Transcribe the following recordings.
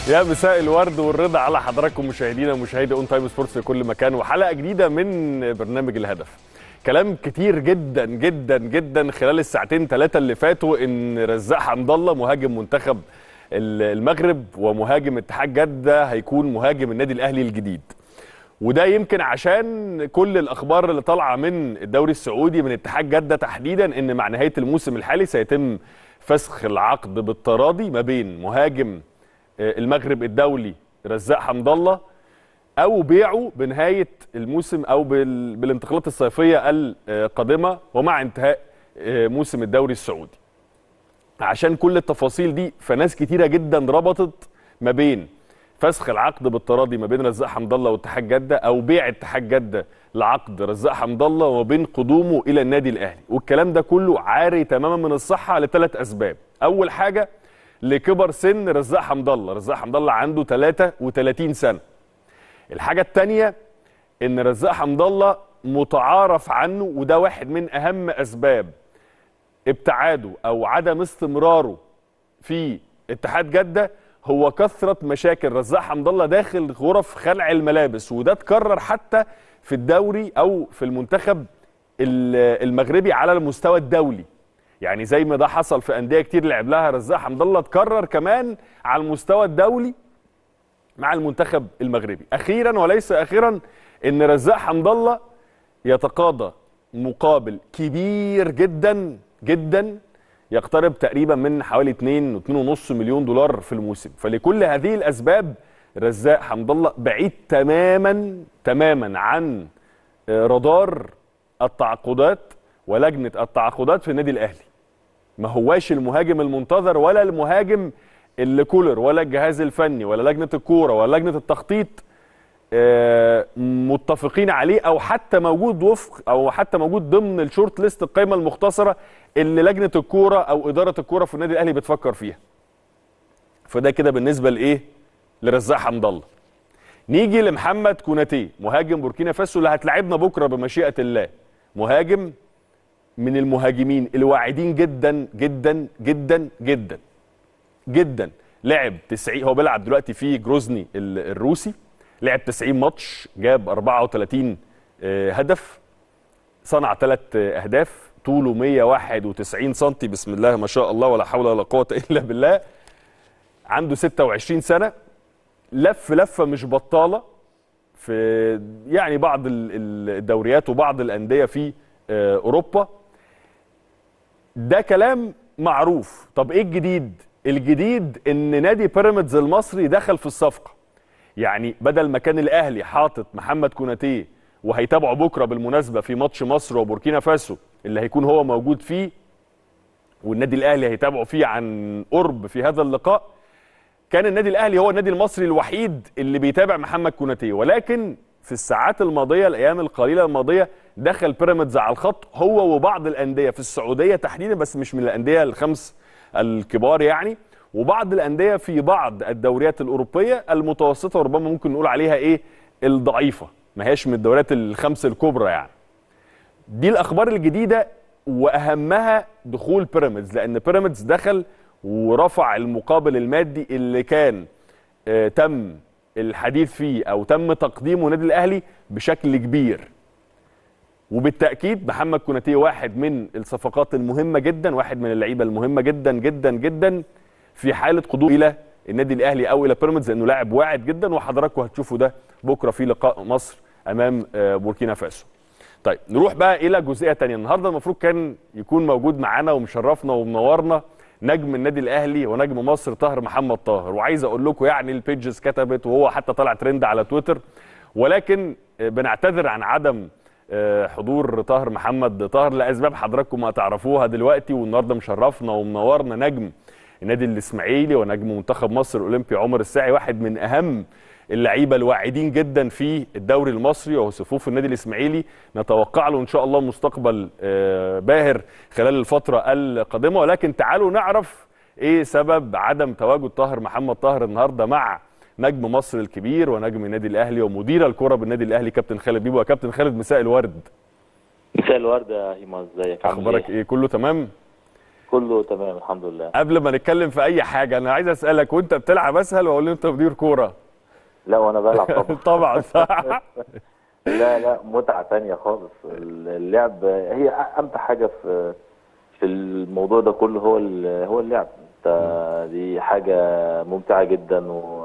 يا مساء الورد والرضا على حضراتكم مشاهدينا ومشاهدي اون تايم سبورتس في كل مكان وحلقه جديده من برنامج الهدف كلام كتير جدا جدا جدا خلال الساعتين ثلاثه اللي فاتوا ان رزاق حمد الله مهاجم منتخب المغرب ومهاجم اتحاد جده هيكون مهاجم النادي الاهلي الجديد وده يمكن عشان كل الاخبار اللي طالعه من الدوري السعودي من اتحاد جده تحديدا ان مع نهايه الموسم الحالي سيتم فسخ العقد بالتراضي ما بين مهاجم المغرب الدولي رزاق حمد الله او بيعه بنهايه الموسم او بالانتقالات الصيفيه القادمه ومع انتهاء موسم الدوري السعودي عشان كل التفاصيل دي فناس كتيره جدا ربطت ما بين فسخ العقد بالتراضي ما بين رزاق حمد الله واتحاد جده او بيع اتحاد جده لعقد رزاق حمد الله وما بين قدومه الى النادي الاهلي والكلام ده كله عاري تماما من الصحه لثلاث اسباب اول حاجه لكبر سن رزاق حمد الله رزاق حمد الله عنده 33 سنه الحاجه الثانيه ان رزاق حمد الله متعارف عنه وده واحد من اهم اسباب ابتعاده او عدم استمراره في اتحاد جده هو كثره مشاكل رزاق حمد الله داخل غرف خلع الملابس وده اتكرر حتى في الدوري او في المنتخب المغربي على المستوى الدولي يعني زي ما ده حصل في انديه كتير لعب لها رزاق حمد الله اتكرر كمان على المستوى الدولي مع المنتخب المغربي اخيرا وليس اخيرا ان رزاق حمد الله يتقاضى مقابل كبير جدا جدا يقترب تقريبا من حوالي 2 2.5 مليون دولار في الموسم فلكل هذه الاسباب رزاق حمد الله بعيد تماما تماما عن رادار التعاقدات ولجنه التعاقدات في النادي الاهلي ما هواش المهاجم المنتظر ولا المهاجم اللي كولر ولا الجهاز الفني ولا لجنه الكوره ولا لجنه التخطيط متفقين عليه او حتى موجود وفق او حتى موجود ضمن الشورت ليست القائمه المختصره اللي لجنه الكوره او اداره الكوره في النادي الاهلي بتفكر فيها. فده كده بالنسبه لايه؟ لرزاق حمد الله. نيجي لمحمد كوناتيه مهاجم بوركينا فاسو اللي هتلاعبنا بكره بمشيئه الله. مهاجم من المهاجمين الواعدين جدا جدا جدا جدا جدا لعب 90 هو بيلعب دلوقتي في جروزني الروسي لعب 90 ماتش جاب 34 هدف صنع ثلاث اهداف طوله 191 سم بسم الله ما شاء الله ولا حول ولا قوه الا بالله عنده 26 سنه لف لفه مش بطاله في يعني بعض الدوريات وبعض الانديه في اوروبا ده كلام معروف طب ايه الجديد الجديد ان نادي بيراميدز المصري دخل في الصفقه يعني بدل ما كان الاهلي حاطط محمد كوناتيه وهيتابعه بكره بالمناسبه في ماتش مصر وبوركينا فاسو اللي هيكون هو موجود فيه والنادي الاهلي هيتابعه فيه عن قرب في هذا اللقاء كان النادي الاهلي هو النادي المصري الوحيد اللي بيتابع محمد كوناتيه ولكن في الساعات الماضيه الايام القليله الماضيه دخل بيراميدز على الخط هو وبعض الانديه في السعوديه تحديدا بس مش من الانديه الخمس الكبار يعني وبعض الانديه في بعض الدوريات الاوروبيه المتوسطه وربما ممكن نقول عليها ايه الضعيفه ما هيش من الدوريات الخمس الكبرى يعني دي الاخبار الجديده واهمها دخول بيراميدز لان بيراميدز دخل ورفع المقابل المادي اللي كان آه تم الحديث فيه او تم تقديمه النادي الاهلي بشكل كبير وبالتاكيد محمد كوناتيه واحد من الصفقات المهمه جدا واحد من اللعيبه المهمه جدا جدا جدا في حاله قدوم الى النادي الاهلي او الى بيراميدز لانه لاعب واعد جدا وحضراتكم هتشوفوا ده بكره في لقاء مصر امام بوركينا فاسو. طيب نروح بقى الى جزئيه ثانيه النهارده المفروض كان يكون موجود معانا ومشرفنا ومنورنا نجم النادي الاهلي ونجم مصر طاهر محمد طاهر وعايز اقول لكم يعني البيجز كتبت وهو حتى طلع ترند على تويتر ولكن بنعتذر عن عدم حضور طاهر محمد طاهر لاسباب حضراتكم ما تعرفوها دلوقتي والنهارده مشرفنا ومنورنا نجم النادي الاسماعيلي ونجم منتخب مصر الاولمبي عمر الساعي واحد من اهم اللعيبه الواعدين جدا في الدوري المصري وهو صفوف النادي الاسماعيلي نتوقع له ان شاء الله مستقبل باهر خلال الفتره القادمه ولكن تعالوا نعرف ايه سبب عدم تواجد طاهر محمد طاهر النهارده مع نجم مصر الكبير ونجم النادي الاهلي ومدير الكره بالنادي الاهلي كابتن خالد بيبو يا كابتن خالد مساء الورد مساء الورد يا هيما ازيك اخبارك ايه كله تمام كله تمام الحمد لله قبل ما نتكلم في اي حاجه انا عايز اسالك وانت بتلعب اسهل ولا انت مدير كوره لا وانا بلعب طبعا طبعا صح لا لا متعه تانية خالص اللعب هي امتع حاجه في في الموضوع ده كله هو ال- هو اللعب انت دي حاجه ممتعه جدا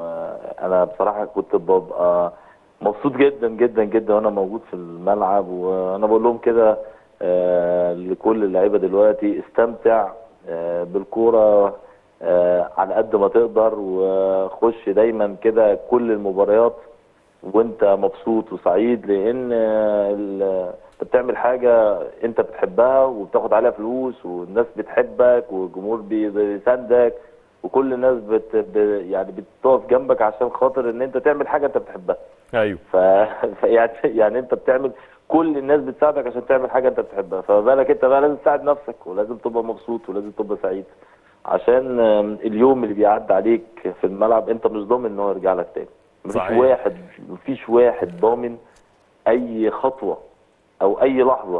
وانا بصراحه كنت ببقى مبسوط جدا جدا جدا وانا موجود في الملعب وانا بقول لهم كده آه، لكل اللعيبه دلوقتي استمتع آه، بالكوره آه، على قد ما تقدر وخش دايما كده كل المباريات وانت مبسوط وسعيد لان آه، ال- انت بتعمل حاجه انت بتحبها وبتاخد عليها فلوس والناس بتحبك والجمهور بي- بيساندك وكل الناس بت ب- يعني بتقف جنبك عشان خاطر ان انت تعمل حاجه انت بتحبها ايوه ف... ف- يعني يعني انت بتعمل كل الناس بتساعدك عشان تعمل حاجه انت بتحبها فما بالك انت بقى لازم تساعد نفسك ولازم تبقى مبسوط ولازم تبقى سعيد عشان آم، اليوم اللي بيعدي عليك في الملعب انت مش ضامن ان هو يرجع لك تاني مفيش صحيح. واحد مفيش واحد ضامن اي خطوه او اي لحظه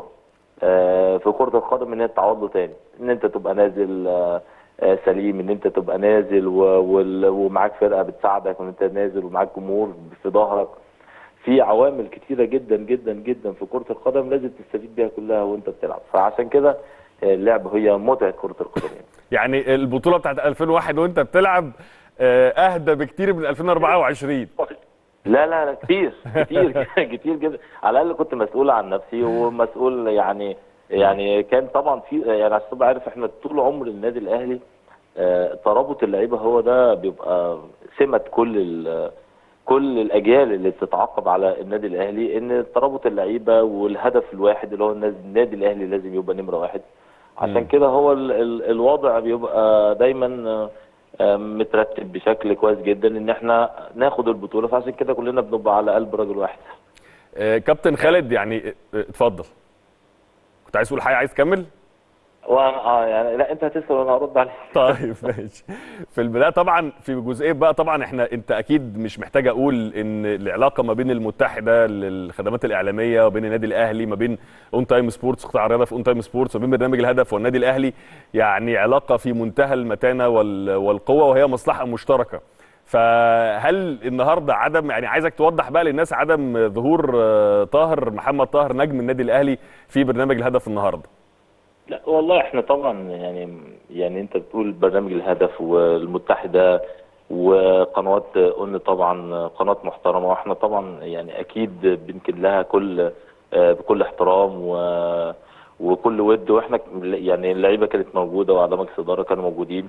آه، في كره القدم ان هي تعوض له تاني ان انت تبقى نازل آه، آه، سليم ان انت تبقى نازل و- وال- ومعاك فرقه بتساعدك وان انت نازل ومعاك جمهور في ظهرك في عوامل كتيرة جدا جدا جدا في كرة القدم لازم تستفيد بيها كلها وانت بتلعب فعشان كده اللعب هي متعة كرة القدم يعني. يعني البطوله بتاعت 2001 وانت بتلعب آه، اهدى بكتير من 2024 لا لا لا كتير كتير كتير جدا على الاقل كنت مسؤول عن نفسي ومسؤول يعني يعني كان طبعا في يعني عشان تبقى عارف احنا طول عمر النادي الاهلي آه، ترابط اللعيبه هو ده بيبقى سمه كل ال- كل الاجيال اللي بتتعاقب على النادي الاهلي ان ترابط اللعيبه والهدف الواحد اللي هو الناس- النادي الاهلي لازم يبقى نمره واحد عشان كده هو ال ال الوضع بيبقى دايما آه، آه، مترتب بشكل كويس جدا ان احنا ناخد البطوله فعشان كده كلنا بنبقى على قلب رجل واحد آه، كابتن خالد يعني آه، اتفضل كنت عايز تقول حاجه عايز تكمل وانا اه يعني لا انت هتسال وانا هرد عليك طيب ماشي في البدايه طبعا في جزئيه بقى طبعا احنا انت اكيد مش محتاج اقول ان العلاقه ما بين المتحده للخدمات الاعلاميه وبين النادي الاهلي ما بين اون تايم سبورتس قطاع الرياضه في اون تايم سبورتس وبين برنامج الهدف والنادي الاهلي يعني علاقه في منتهى المتانه وال- والقوه وهي مصلحه مشتركه فهل النهارده عدم يعني عايزك توضح بقى للناس عدم ظهور آه، طاهر محمد طاهر نجم النادي الاهلي في برنامج الهدف النهارده لا والله احنا طبعا يعني يعني انت بتقول برنامج الهدف والمتحده وقنوات قلنا طبعا قناه محترمه واحنا طبعا يعني اكيد بنكن لها كل آه، بكل احترام و وكل ود واحنا يعني اللعيبه كانت موجوده واعضاء مجلس الاداره كانوا موجودين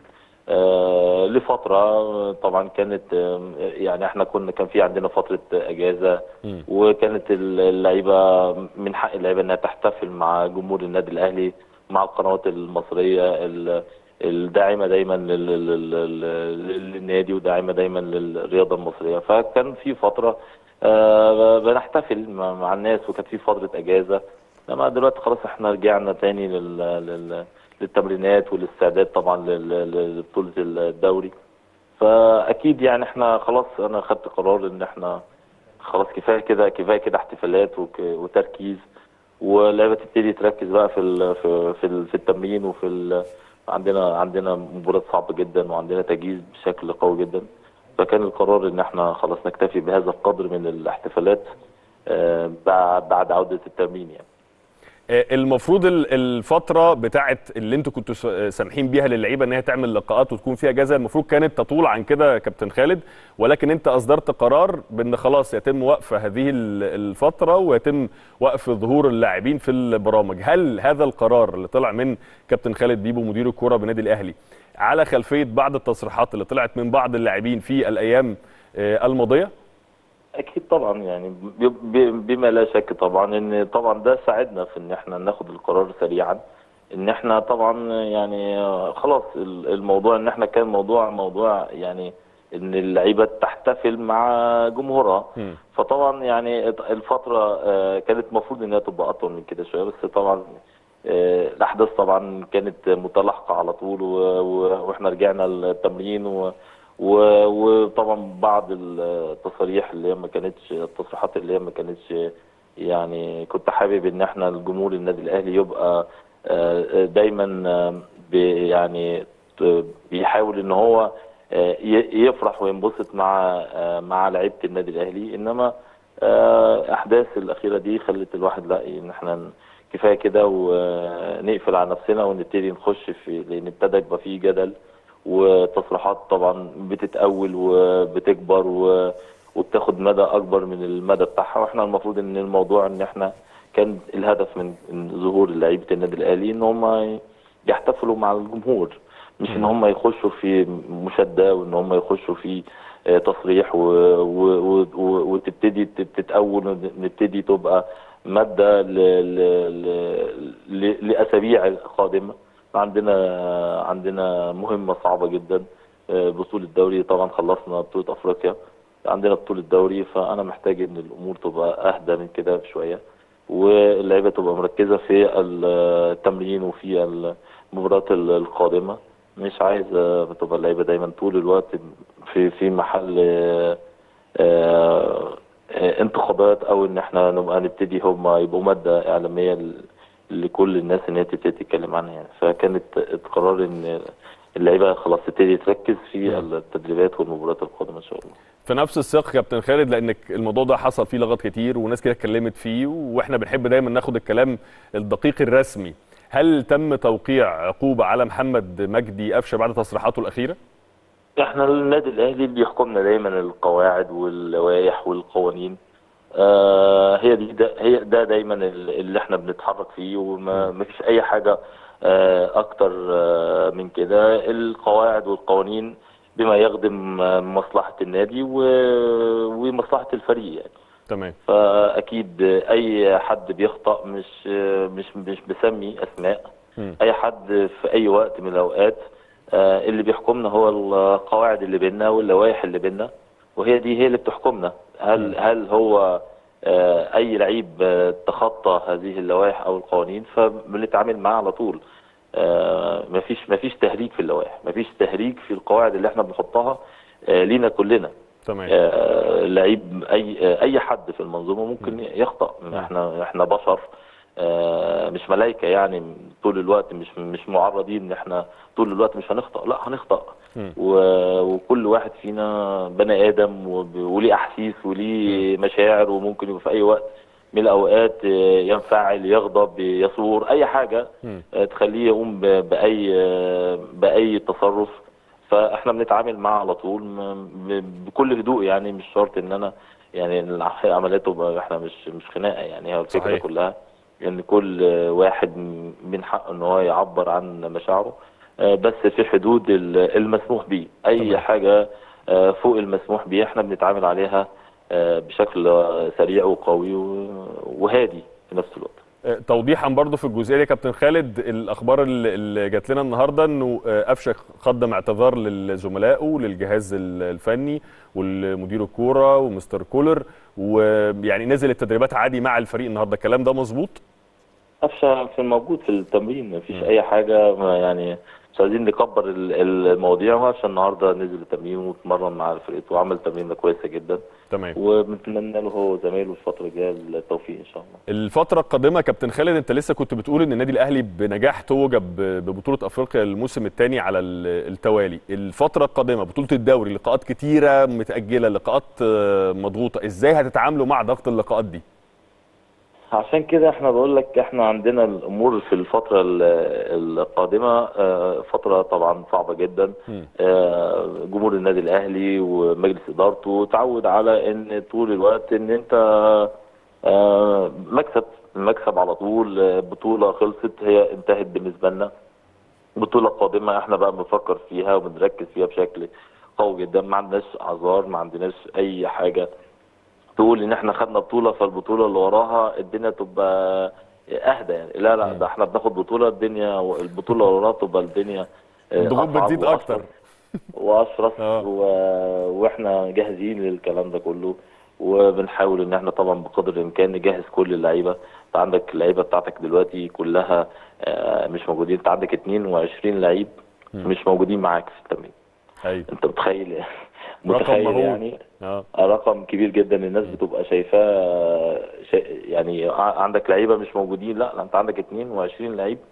آه، لفتره طبعا كانت آه، يعني احنا كنا كان في عندنا فتره اجازه مم. وكانت اللعيبه من حق اللعيبه انها تحتفل مع جمهور النادي الاهلي مع القنوات المصريه ال- الداعمه دايما لل- لل- لل- للنادي وداعمه دايما للرياضه المصريه فكان في فتره آه، بنحتفل مع مع الناس وكانت في فتره اجازه لما دلوقتي خلاص احنا رجعنا تاني لل لل للتمرينات والاستعداد طبعا لل- لبطوله الدوري فاكيد يعني احنا خلاص انا خدت قرار ان احنا خلاص كفايه كده كفايه كده احتفالات وك- وتركيز واللعيبه تبتدي تركز بقى في ال في في, ال في التمرين وفي ال عندنا عندنا مباراه صعبه جدا وعندنا تجهيز بشكل قوي جدا فكان القرار ان احنا خلاص نكتفي بهذا القدر من الاحتفالات آه، بعد بعد عوده التمرين يعني آه، المفروض ال- الفتره بتاعت اللي انتوا كنتوا س- سامحين بيها للعيبه ان هي تعمل لقاءات وتكون فيها جزاء المفروض كانت تطول عن كده يا كابتن خالد ولكن انت اصدرت قرار بان خلاص يتم وقف هذه ال- الفتره ويتم وقف ظهور اللاعبين في البرامج هل هذا القرار اللي طلع من كابتن خالد بيبو مدير الكره بالنادي الاهلي على خلفيه بعض التصريحات اللي طلعت من بعض اللاعبين في الايام آه، الماضيه اكيد طبعا يعني ب- ب- بما لا شك طبعا ان طبعا ده ساعدنا في ان احنا ناخد القرار سريعا ان احنا طبعا يعني آه، خلاص ال- الموضوع ان احنا كان موضوع موضوع يعني ان اللعيبه تحتفل مع جمهورها مم. فطبعا يعني الفتره آه، كانت المفروض انها تبقى اطول من كده شويه بس طبعا آه، الاحداث طبعا كانت متلاحقه على طول و- و- واحنا رجعنا التمرين و و- وطبعا بعض التصاريح اللي هي ما كانتش التصريحات اللي هي ما كانتش يعني كنت حابب ان احنا الجمهور النادي الاهلي يبقى آه، دايما آه، بي- يعني ت- بيحاول ان هو آه، ي- يفرح وينبسط مع آه، مع لعيبه النادي الاهلي انما آه، احداث الاخيره دي خلت الواحد لا ان احنا ن- كفايه كده ونقفل على نفسنا ونبتدي نخش في لان ابتدى يبقى فيه جدل وتصريحات طبعا بتتأول وبتكبر و... وبتاخد مدى اكبر من المدى بتاعها واحنا المفروض ان الموضوع ان احنا كان الهدف من من ظهور لعيبه النادي الاهلي ان هم يحتفلوا مع الجمهور مش ان هم يخشوا في مشاده وان هم يخشوا في آه، تصريح و... و... و... و... وتبتدي تت- تتأول ونبتدي تبقى ماده ل... ل... ل... ل... لاسابيع قادمه عندنا عندنا مهمه صعبه جدا آه، بطوله الدوري طبعا خلصنا بطوله افريقيا عندنا بطوله الدوري فانا محتاج ان الامور تبقى اهدى من كده بشويه واللعيبه تبقى مركزه في التمرين وفي المباريات القادمه مش عايز آه، تبقى اللعيبه دايما طول الوقت في في محل آه، آه، آه، انتخابات او ان احنا نبقى نبتدي هم يبقوا ماده اعلاميه ل- لكل الناس ان هي تبتدي تتكلم عنها يعني فكانت القرار ان اللعيبه خلاص تبتدي تركز في التدريبات والمباريات القادمه ان شاء الله في نفس السياق كابتن خالد لان الموضوع ده حصل فيه لغط كتير وناس كده اتكلمت فيه واحنا بنحب دايما ناخد الكلام الدقيق الرسمي هل تم توقيع عقوبه على محمد مجدي قفشه بعد تصريحاته الاخيره احنا النادي الاهلي بيحكمنا دايما القواعد واللوائح والقوانين آه هي دي ده هي ده دايما اللي احنا بنتحرك فيه وما ما فيش اي حاجه آه اكتر آه من كده القواعد والقوانين بما يخدم آه، مصلحه النادي و- ومصلحه الفريق يعني تمام فاكيد اي حد بيخطأ مش مش مش بسمي اسماء مم. اي حد في اي وقت من الاوقات آه، اللي بيحكمنا هو القواعد اللي بيننا واللوائح اللي بيننا وهي دي هي اللي بتحكمنا هل هل هو آه، اي لعيب آه، تخطى هذه اللوائح او القوانين فبنتعامل معاه على طول آه، مفيش مفيش تهريج في اللوائح مفيش تهريج في القواعد اللي احنا بنحطها آه، لينا كلنا تمام آه، لعيب اي آه، اي حد في المنظومه ممكن يخطا احنا احنا بشر آه، مش ملائكه يعني طول الوقت مش مش معرضين ان احنا طول الوقت مش هنخطا لا هنخطا مم. و- وكل واحد فينا بني ادم وب- وليه احاسيس وليه مشاعر وممكن يبقى في اي وقت من الاوقات آه، ينفعل يغضب يثور اي حاجه مم. آه، تخليه يقوم ب- باي آه، باي تصرف فاحنا بنتعامل معاه على طول م- ب- بكل هدوء يعني مش شرط ان انا يعني الع- العمليات تبقى احنا مش مش خناقه يعني هي الفكره صحيح. كلها ان كل واحد من حقه ان هو يعبر عن مشاعره آه، بس في حدود ال- المسموح به اي تمام. حاجه آه، فوق المسموح به احنا بنتعامل عليها آه، بشكل آه، سريع وقوي و- وهادي في نفس الوقت آه، توضيحا برضو في الجزئيه دي يا كابتن خالد الاخبار اللي اللي جات لنا النهارده انه آه، قفشه قدم اعتذار لزملائه للجهاز ال- الفني والمدير الكوره ومستر كولر ويعني نزل التدريبات عادي مع الفريق النهارده الكلام ده مظبوط قفشه في الموجود في التمرين مفيش اي حاجه ما يعني مش عايزين نكبر ال- المواضيع وقفشه النهارده نزل التمرين واتمرن مع فرقته وعمل تمرينه كويسه جدا تمام وبنتمنى له هو وزمايله الفتره الجايه التوفيق ان شاء الله الفترة القادمة كابتن خالد انت لسه كنت بتقول ان النادي الاهلي بنجاح توج ب- ببطولة افريقيا الموسم الثاني على ال- التوالي، الفترة القادمة بطولة الدوري لقاءات كتيرة متأجلة لقاءات آه، مضغوطة، ازاي هتتعاملوا مع ضغط اللقاءات دي؟ عشان كده احنا بقول لك احنا عندنا الامور في الفتره ال- القادمه آه، فتره طبعا صعبه جدا مم. آه، جمهور النادي الاهلي ومجلس ادارته تعود على ان طول الوقت ان انت آه، مكسب المكسب على طول آه، بطوله خلصت هي انتهت بالنسبه لنا بطوله قادمه احنا بقى بنفكر فيها وبنركز فيها بشكل قوي جدا ما عندناش اعذار ما عندناش اي حاجه تقول ان احنا خدنا بطوله فالبطوله اللي وراها الدنيا تبقى اهدى يعني لا لا ده احنا بناخد بطوله الدنيا البطوله اللي وراها تبقى الدنيا آه، الضغوط أصعب بتزيد وأشرف- أكتر. واشرف آه. و... واحنا جاهزين للكلام ده كله وبنحاول ان احنا طبعا بقدر الامكان نجهز كل اللعيبه انت عندك اللعيبه بتاعتك دلوقتي كلها آه، مش موجودين انت عندك 22 لعيب مش موجودين معاك في التمرين ايوه انت متخيل رقم متخيل مهول. يعني اه رقم كبير جدا الناس بتبقى شايفاه شا... يعني ع- عندك لعيبه مش موجودين لا لا انت عندك 22 لعيب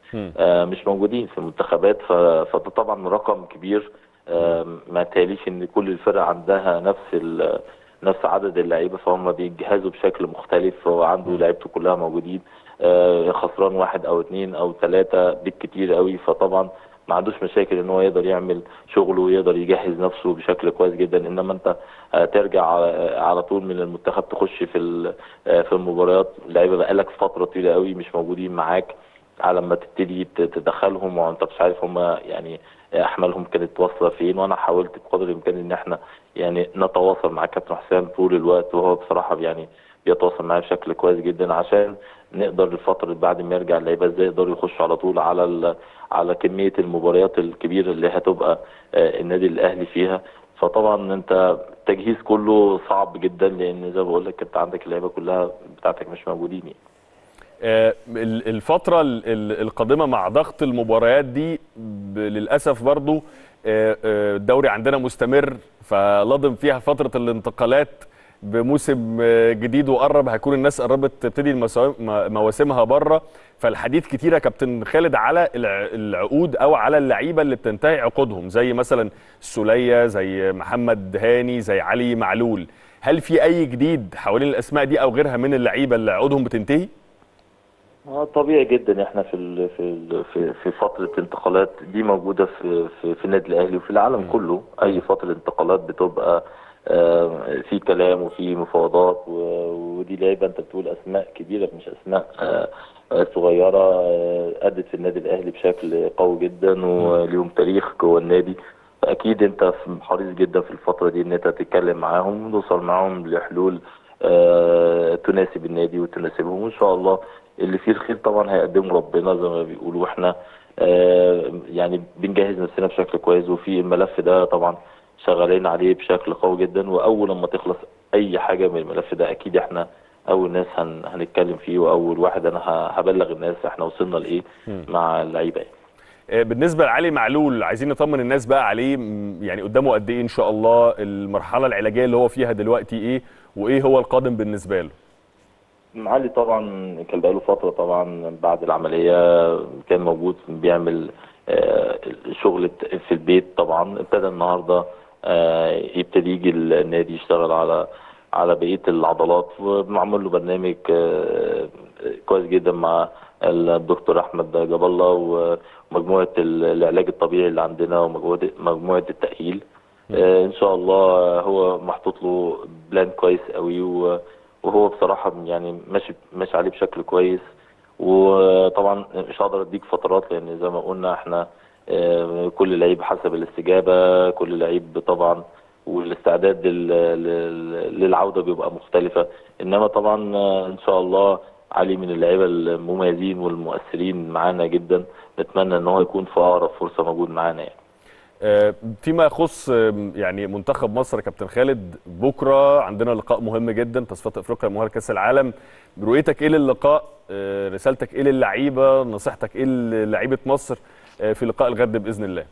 آه، مش موجودين في المنتخبات ف- فده طبعا رقم كبير آه، ما تاليش ان كل الفرق عندها نفس ال- نفس عدد اللعيبه فهم بيجهزوا بشكل مختلف هو عنده لعيبته كلها موجودين آه، خسران واحد او اثنين او ثلاثه بالكتير قوي فطبعا ما عندوش مشاكل ان هو يقدر يعمل شغله ويقدر يجهز نفسه بشكل كويس جدا انما انت آه، ترجع على على طول من المنتخب تخش في ال- آه، في المباريات اللعيبه بقالك فتره طويله قوي مش موجودين معاك على ما تبتدي ت- تدخلهم وانت مش عارف هم يعني احمالهم كانت واصله فين وانا حاولت بقدر الامكان ان احنا يعني نتواصل مع كابتن حسام طول الوقت وهو بصراحه يعني بيتواصل معايا بشكل كويس جدا عشان نقدر الفتره بعد ما يرجع اللعيبه ازاي يقدروا يخشوا على طول على ال- على كميه المباريات الكبيره اللي هتبقى آه، النادي الاهلي فيها فطبعا انت التجهيز كله صعب جدا لان زي ما بقول لك انت عندك اللعيبه كلها بتاعتك مش موجودين يعني. آه، ال- الفترة ال- ال- القادمة مع ضغط المباريات دي ب- للأسف برضو آه، آه، الدوري عندنا مستمر فلضم فيها فترة الانتقالات بموسم آه، جديد وقرب هيكون الناس قربت تبتدي المسا- م- مواسمها بره فالحديث كتير يا كابتن خالد على الع- العقود او على اللعيبه اللي بتنتهي عقودهم زي مثلا السوليه زي محمد هاني زي علي معلول هل في اي جديد حوالين الاسماء دي او غيرها من اللعيبه اللي عقودهم بتنتهي؟ اه طبيعي جدا احنا في ال في ال في في فتره انتقالات دي موجوده في في, في النادي الاهلي وفي العالم كله اي فتره انتقالات بتبقى آه، في كلام وفي مفاوضات و- ودي لعيبه انت بتقول اسماء كبيره مش اسماء آه، آه، صغيره آه، ادت في النادي الاهلي بشكل قوي جدا وليهم تاريخ جوه النادي فاكيد انت في- حريص جدا في الفتره دي ان انت تتكلم معاهم وتوصل معاهم لحلول آه، تناسب النادي وتناسبهم وان شاء الله اللي فيه الخير طبعا هيقدمه ربنا زي ما بيقولوا واحنا آه، يعني بنجهز نفسنا بشكل كويس وفي الملف ده طبعا شغالين عليه بشكل قوي جدا واول لما تخلص اي حاجه من الملف ده اكيد احنا اول ناس هن هنتكلم فيه واول واحد انا ه- هبلغ الناس احنا وصلنا لايه مع اللعيبه يعني. آه، بالنسبه لعلي معلول عايزين نطمن الناس بقى عليه م، يعني قدامه قد ايه ان شاء الله المرحله العلاجيه اللي هو فيها دلوقتي ايه وايه هو القادم بالنسبه له علي طبعا كان بقاله فترة طبعا بعد العملية كان موجود بيعمل آه، شغل في البيت طبعا ابتدى النهاردة آه، يبتدي يجي النادي يشتغل على على بقية العضلات ومعمول له برنامج آه، كويس جدا مع الدكتور أحمد جاب الله ومجموعة العلاج الطبيعي اللي عندنا ومجموعة مجموعة التأهيل آه، ان شاء الله هو محطوط له بلان كويس قوي و- وهو بصراحه يعني ماشي ماشي عليه بشكل كويس وطبعا مش هقدر اديك فترات لان زي ما قلنا احنا آه، كل لعيب حسب الاستجابه كل لعيب طبعا والاستعداد لل- لل- للعوده بيبقى مختلفه انما طبعا آه، ان شاء الله علي من اللعيبه المميزين والمؤثرين معانا جدا نتمنى ان هو يكون في اقرب فرصه موجود معانا يعني آه، فيما يخص آه، يعني منتخب مصر يا كابتن خالد بكره عندنا لقاء مهم جدا تصفيات افريقيا مؤهل كاس العالم رؤيتك ايه للقاء آه، رسالتك ايه للعيبه نصيحتك ايه للعيبه مصر آه، في لقاء الغد باذن الله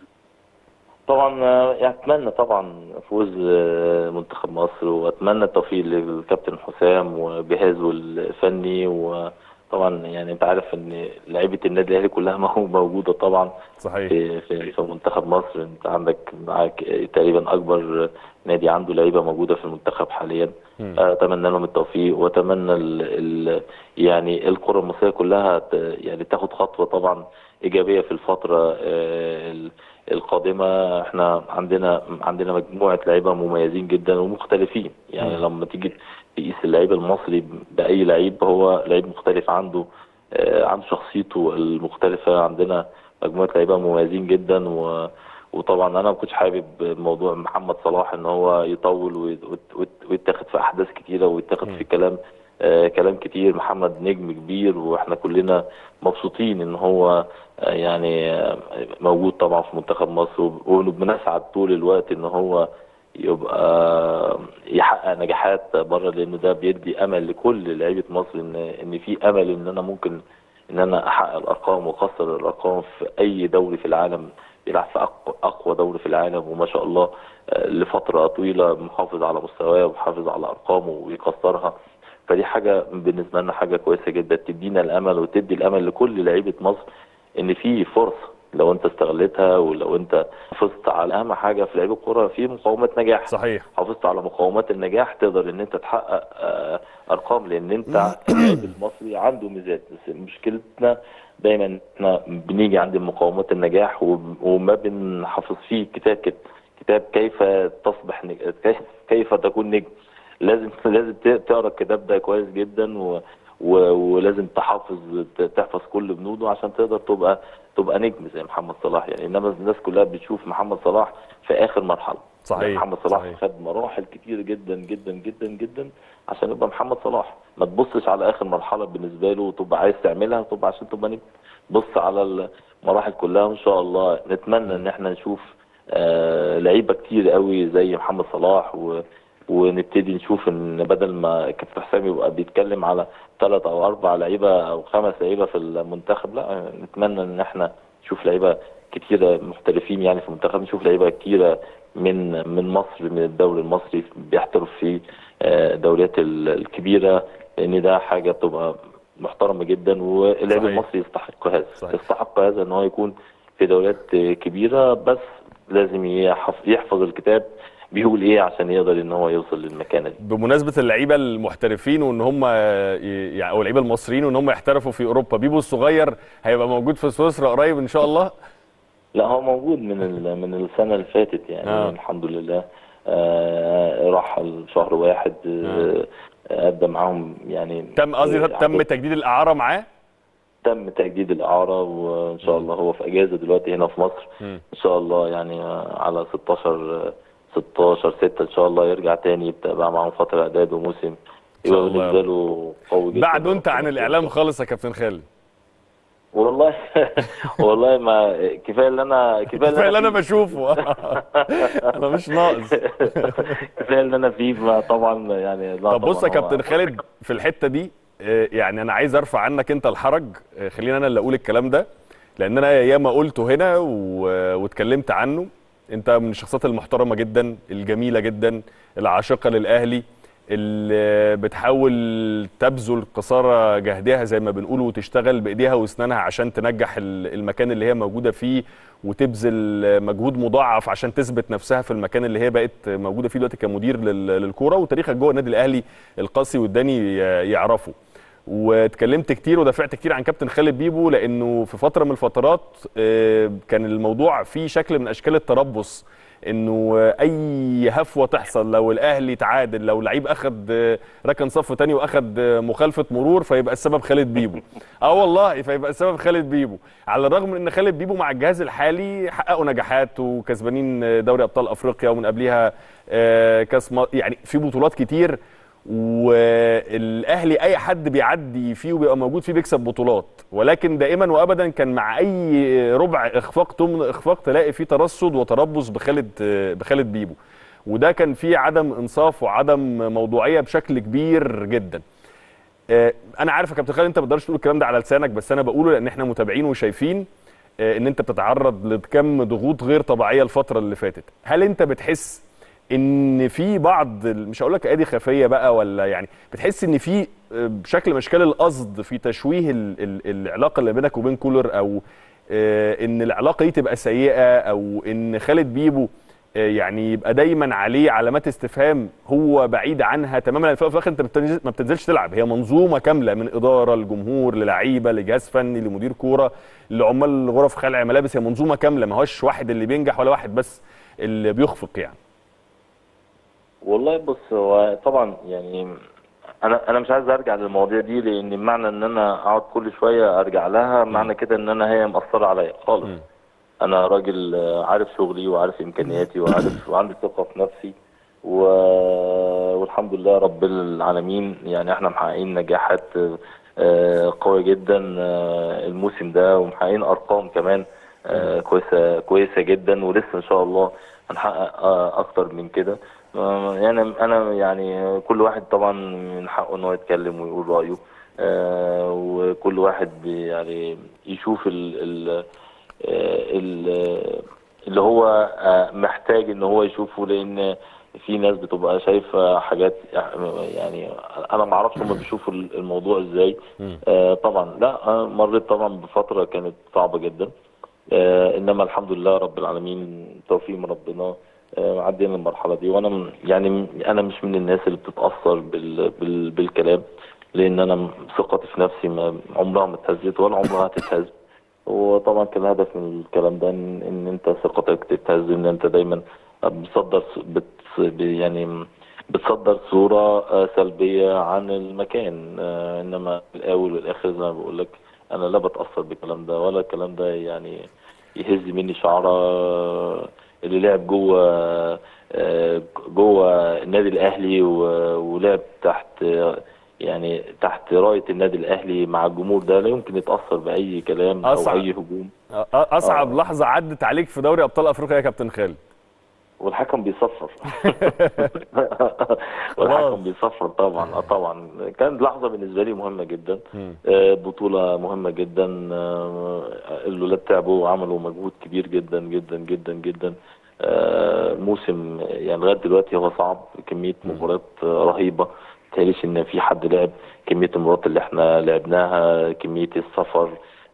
طبعا آه، يعني اتمنى طبعا فوز آه، منتخب مصر واتمنى التوفيق للكابتن حسام وجهازه الفني وطبعا يعني انت عارف ان لعيبه النادي الاهلي كلها مو- موجوده طبعا صحيح في في في منتخب مصر انت عندك معاك تقريبا اكبر نادي عنده لعيبه موجوده في المنتخب حاليا مم. اتمنى لهم التوفيق واتمنى ال ال يعني الكره المصريه كلها ت- يعني تاخد خطوه طبعا ايجابيه في الفتره آه، ال- القادمه احنا عندنا عندنا مجموعه لعيبه مميزين جدا ومختلفين يعني مم. لما تيجي تقيس اللعيب المصري باي لعيب هو لعيب مختلف عنده آه، عنده شخصيته المختلفه عندنا مجموعه لعيبه مميزين جدا و وطبعا انا ما كنتش حابب موضوع محمد صلاح ان هو يطول ويت- ويت- ويتاخد في احداث كتيره ويتاخد مم. في كلام آه كلام كتير محمد نجم كبير واحنا كلنا مبسوطين ان هو آه يعني آه موجود طبعا في منتخب مصر وب- وبنسعد طول الوقت ان هو يبقى يحقق نجاحات بره لان ده بيدي امل لكل لعيبه مصر ان ان في امل ان انا ممكن ان انا احقق الارقام واكسر الارقام في اي دوري في العالم بيلعب في اقوى اقوى دوري في العالم وما شاء الله آه، لفتره طويله محافظ على مستواه ومحافظ على ارقامه ويكسرها فدي حاجه بالنسبه لنا حاجه كويسه جدا تدينا الامل وتدي الامل لكل لعيبه مصر ان في فرصه لو انت استغلتها ولو انت حافظت على اهم حاجه في لعيب الكوره في مقومات نجاح صحيح حافظت على مقومات النجاح تقدر ان انت تحقق آه، ارقام لان انت اللاعب المصري عنده ميزات بس مشكلتنا دايما احنا بنيجي عند مقومات النجاح وب- وما بنحافظ فيه كتاب كده كتاب كيف تصبح نجم كيف كيف تكون نجم لازم لازم ت- تقرا الكتاب ده كويس جدا و و ولازم تحافظ ت- تحفظ كل بنوده عشان تقدر تبقى تبقى نجم زي محمد صلاح يعني انما الناس كلها بتشوف محمد صلاح في اخر مرحله صحيح، يعني محمد صلاح صحيح. خد مراحل كتير جدا جدا جدا جدا عشان يبقى محمد صلاح ما تبصش على اخر مرحله بالنسبه له وتبقى عايز تعملها وتبقى عشان تبقى نجم بص على المراحل كلها وان شاء الله نتمنى ان احنا نشوف آه لعيبه كتير قوي زي محمد صلاح و ونبتدي نشوف ان بدل ما كابتن حسام يبقى بيتكلم على ثلاث او اربع لعيبه او خمس لعيبه في المنتخب لا نتمنى ان احنا نشوف لعيبه كتيره محترفين يعني في المنتخب نشوف لعيبه كتيره من من مصر من الدوري المصري بيحترف في آه، الدوريات ال- الكبيره لان ده حاجه بتبقى محترمه جدا واللاعب صحيح. المصري يستحق هذا صحيح. يستحق هذا ان هو يكون في دوريات كبيره بس لازم يحف- يحفظ الكتاب بيقول ايه عشان يقدر ان هو يوصل للمكانه دي بمناسبه اللعيبه المحترفين وان هم ي- يعني او اللعيبه المصريين وان هم يحترفوا في اوروبا بيبو الصغير هيبقى موجود في سويسرا قريب ان شاء الله لا هو موجود من ال- من السنه اللي فاتت يعني آه. آه. الحمد لله آه راح شهر واحد آه ادى معاهم يعني تم قصدي آه، تم تجديد الاعاره معاه تم تجديد الاعاره وان شاء الله هو في اجازه دلوقتي هنا في مصر مم. ان شاء الله يعني آه، على 16 16 6 ان شاء الله يرجع تاني يبدا بقى معاهم فتره اعداد وموسم شاء يبقى الله. بالنسبه له قوي جدا بعد انت عن الاعلام خالص يا كابتن خالد والله والله ما كفايه اللي انا كفايه كفايه اللي انا فيه. بشوفه انا مش ناقص كفايه اللي انا فيه ما طبعا يعني لا طب بص يا طبعاً هو- كابتن خالد في الحته دي آه، يعني انا عايز ارفع عنك انت الحرج آه، خليني انا اللي اقول الكلام ده لان انا ياما قلته هنا و- واتكلمت عنه انت من الشخصيات المحترمه جدا الجميله جدا العاشقه للاهلي اللي بتحاول تبذل قصارى جهدها زي ما بنقول وتشتغل بايديها واسنانها عشان تنجح ال- المكان اللي هي موجوده فيه وتبذل مجهود مضاعف عشان تثبت نفسها في المكان اللي هي بقت موجوده فيه دلوقتي كمدير لل- للكوره وتاريخك جوه النادي الاهلي القاسي والداني يعرفه واتكلمت كتير ودافعت كتير عن كابتن خالد بيبو لانه في فتره من الفترات آه، كان الموضوع فيه شكل من اشكال التربص انه آه، اي هفوه تحصل لو الاهلي تعادل لو لعيب اخد آه، ركن صف تاني واخد آه، مخالفه مرور فيبقى السبب خالد بيبو اه والله فيبقى السبب خالد بيبو على الرغم من ان خالد بيبو مع الجهاز الحالي حققوا نجاحات وكسبانين آه، دوري ابطال افريقيا ومن قبلها آه، كاس م- يعني في بطولات كتير والاهلي اي حد بيعدي فيه وبيبقى موجود فيه بيكسب بطولات ولكن دائما وابدا كان مع اي ربع اخفاق تمن اخفاق تلاقي فيه ترصد وتربص بخالد بخالد بيبو وده كان فيه عدم انصاف وعدم موضوعيه بشكل كبير جدا آه، انا عارف يا كابتن خالد انت ما تقدرش تقول الكلام ده على لسانك بس انا بقوله لان احنا متابعين وشايفين آه، ان انت بتتعرض لكم ضغوط غير طبيعيه الفتره اللي فاتت هل انت بتحس ان في بعض ال- مش هقول لك ايادي خفيه بقى ولا يعني بتحس ان في آه، بشكل من اشكال القصد في تشويه ال ال العلاقه اللي بينك وبين كولر او آه، ان العلاقه دي تبقى سيئه او ان خالد بيبو آه، يعني يبقى دايما عليه علامات استفهام هو بعيد عنها تماما لأن في الأول وفي الاخر انت بتنزل- ما بتنزلش تلعب هي منظومه كامله من اداره لجمهور للعيبه لجهاز فني لمدير كوره لعمال غرف خلع ملابس هي منظومه كامله ما هوش واحد اللي بينجح ولا واحد بس اللي بيخفق يعني والله بص هو طبعا يعني انا انا مش عايز ارجع للمواضيع دي لان معنى ان انا اقعد كل شويه ارجع لها معنى كده ان انا هي مأثره عليا خالص مم. انا راجل آه، عارف شغلي وعارف امكانياتي وعارف وعندي ثقه في نفسي و... والحمد لله رب العالمين يعني احنا محققين نجاحات آه، قويه جدا آه، الموسم ده ومحققين ارقام كمان آه، كويسه كويسه جدا ولسه ان شاء الله هنحقق آه، اكتر من كده آه، يعني انا يعني كل واحد طبعا من حقه ان هو يتكلم ويقول رايه آه، وكل واحد بي- يعني يشوف ال ال ال- اللي هو آه، محتاج ان هو يشوفه لان في ناس بتبقى شايفه حاجات يعني انا ما اعرفش هم بيشوفوا الموضوع ازاي آه طبعا لا أنا مريت طبعا بفتره كانت صعبه جدا آه انما الحمد لله رب العالمين توفيق من ربنا آه عدينا المرحله دي وانا م- يعني م- انا مش من الناس اللي بتتاثر بال بال بالكلام لان انا م- ثقتي في نفسي ما عمرها ما اتهزت ولا عمرها هتتهز وطبعا كان الهدف من الكلام ده ان, إن انت ثقتك تتهز ان انت دايما بتصدر س- بت يعني بتصدر صورة آه، سلبية عن المكان آه، انما في الاول والاخر زي ما بقول لك انا لا بتأثر بالكلام ده ولا الكلام ده يعني يهز مني شعرة آه، اللي لعب جوه آه، جوه النادي الاهلي و- ولعب تحت آه، يعني تحت راية النادي الاهلي مع الجمهور ده لا يمكن يتأثر بأي كلام او أصعب. اي هجوم أ- اصعب آه. لحظه عدت عليك في دوري ابطال افريقيا يا كابتن خالد والحكم بيصفر والحكم بيصفر طبعا اه طبعا كانت لحظه بالنسبه لي مهمه جدا مم. آه، بطوله مهمه جدا آه، الولاد تعبوا وعملوا مجهود كبير جدا جدا جدا جدا آه، موسم يعني لغايه دلوقتي هو صعب كميه مباريات آه، رهيبه متهيأليش ان في حد لعب كميه المباريات اللي احنا لعبناها كميه السفر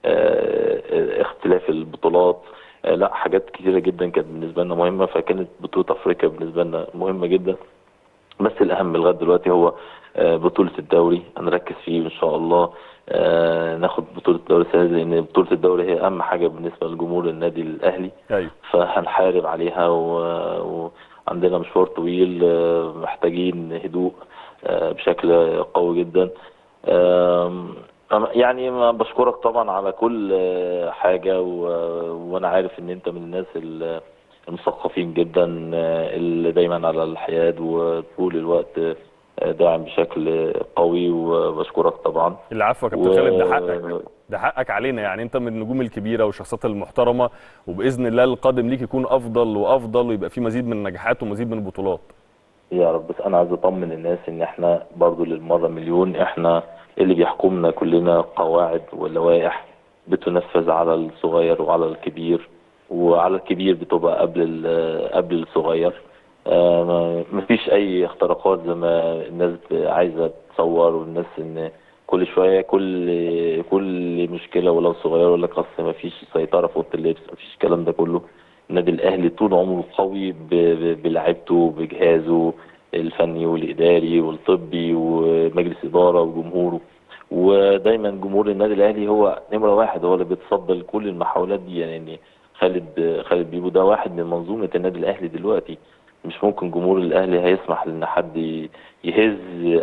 آه، آه، اختلاف البطولات آه، لا حاجات كتيره جدا كانت بالنسبه لنا مهمه فكانت بطوله افريقيا بالنسبه لنا مهمه جدا بس الاهم لغايه دلوقتي هو آه، بطوله الدوري هنركز فيه ان شاء الله آه، ناخد بطوله الدوري السنه دي لان بطوله الدوري هي اهم حاجه بالنسبه لجمهور النادي الاهلي ايوه فهنحارب عليها و- وعندنا مشوار طويل آه، محتاجين هدوء آه، بشكل قوي جدا آم، أنا- يعني ما بشكرك طبعا على كل آه، حاجة و- وأنا عارف إن أنت من الناس ال- المثقفين جدا آه، اللي دايما على الحياد وطول الوقت آه، داعم بشكل قوي وبشكرك طبعا العفو يا كابتن و- خالد ده حقك ده حقك علينا يعني انت من النجوم الكبيره والشخصيات المحترمه وباذن الله القادم ليك يكون افضل وافضل ويبقى في مزيد من النجاحات ومزيد من البطولات يا رب بس انا عايز اطمن الناس ان احنا برضو للمره مليون احنا اللي بيحكمنا كلنا قواعد ولوائح بتنفذ على الصغير وعلى الكبير وعلى الكبير بتبقى قبل ال- قبل الصغير آه، ما- مفيش اي اختراقات زي ما الناس عايزه تصور والناس ان كل شويه كل كل مشكله ولو صغيره يقول لك اصل مفيش سيطره في اوضه اللبس مفيش الكلام ده كله النادي الاهلي طول عمره قوي ب- ب- بلعبته بجهازه الفني والاداري والطبي ومجلس اداره وجمهوره ودايما جمهور النادي الاهلي هو نمره واحد هو اللي بيتصدى لكل المحاولات دي يعني خالد خالد بيبو ده واحد من منظومه النادي الاهلي دلوقتي مش ممكن جمهور الاهلي هيسمح ان حد يهز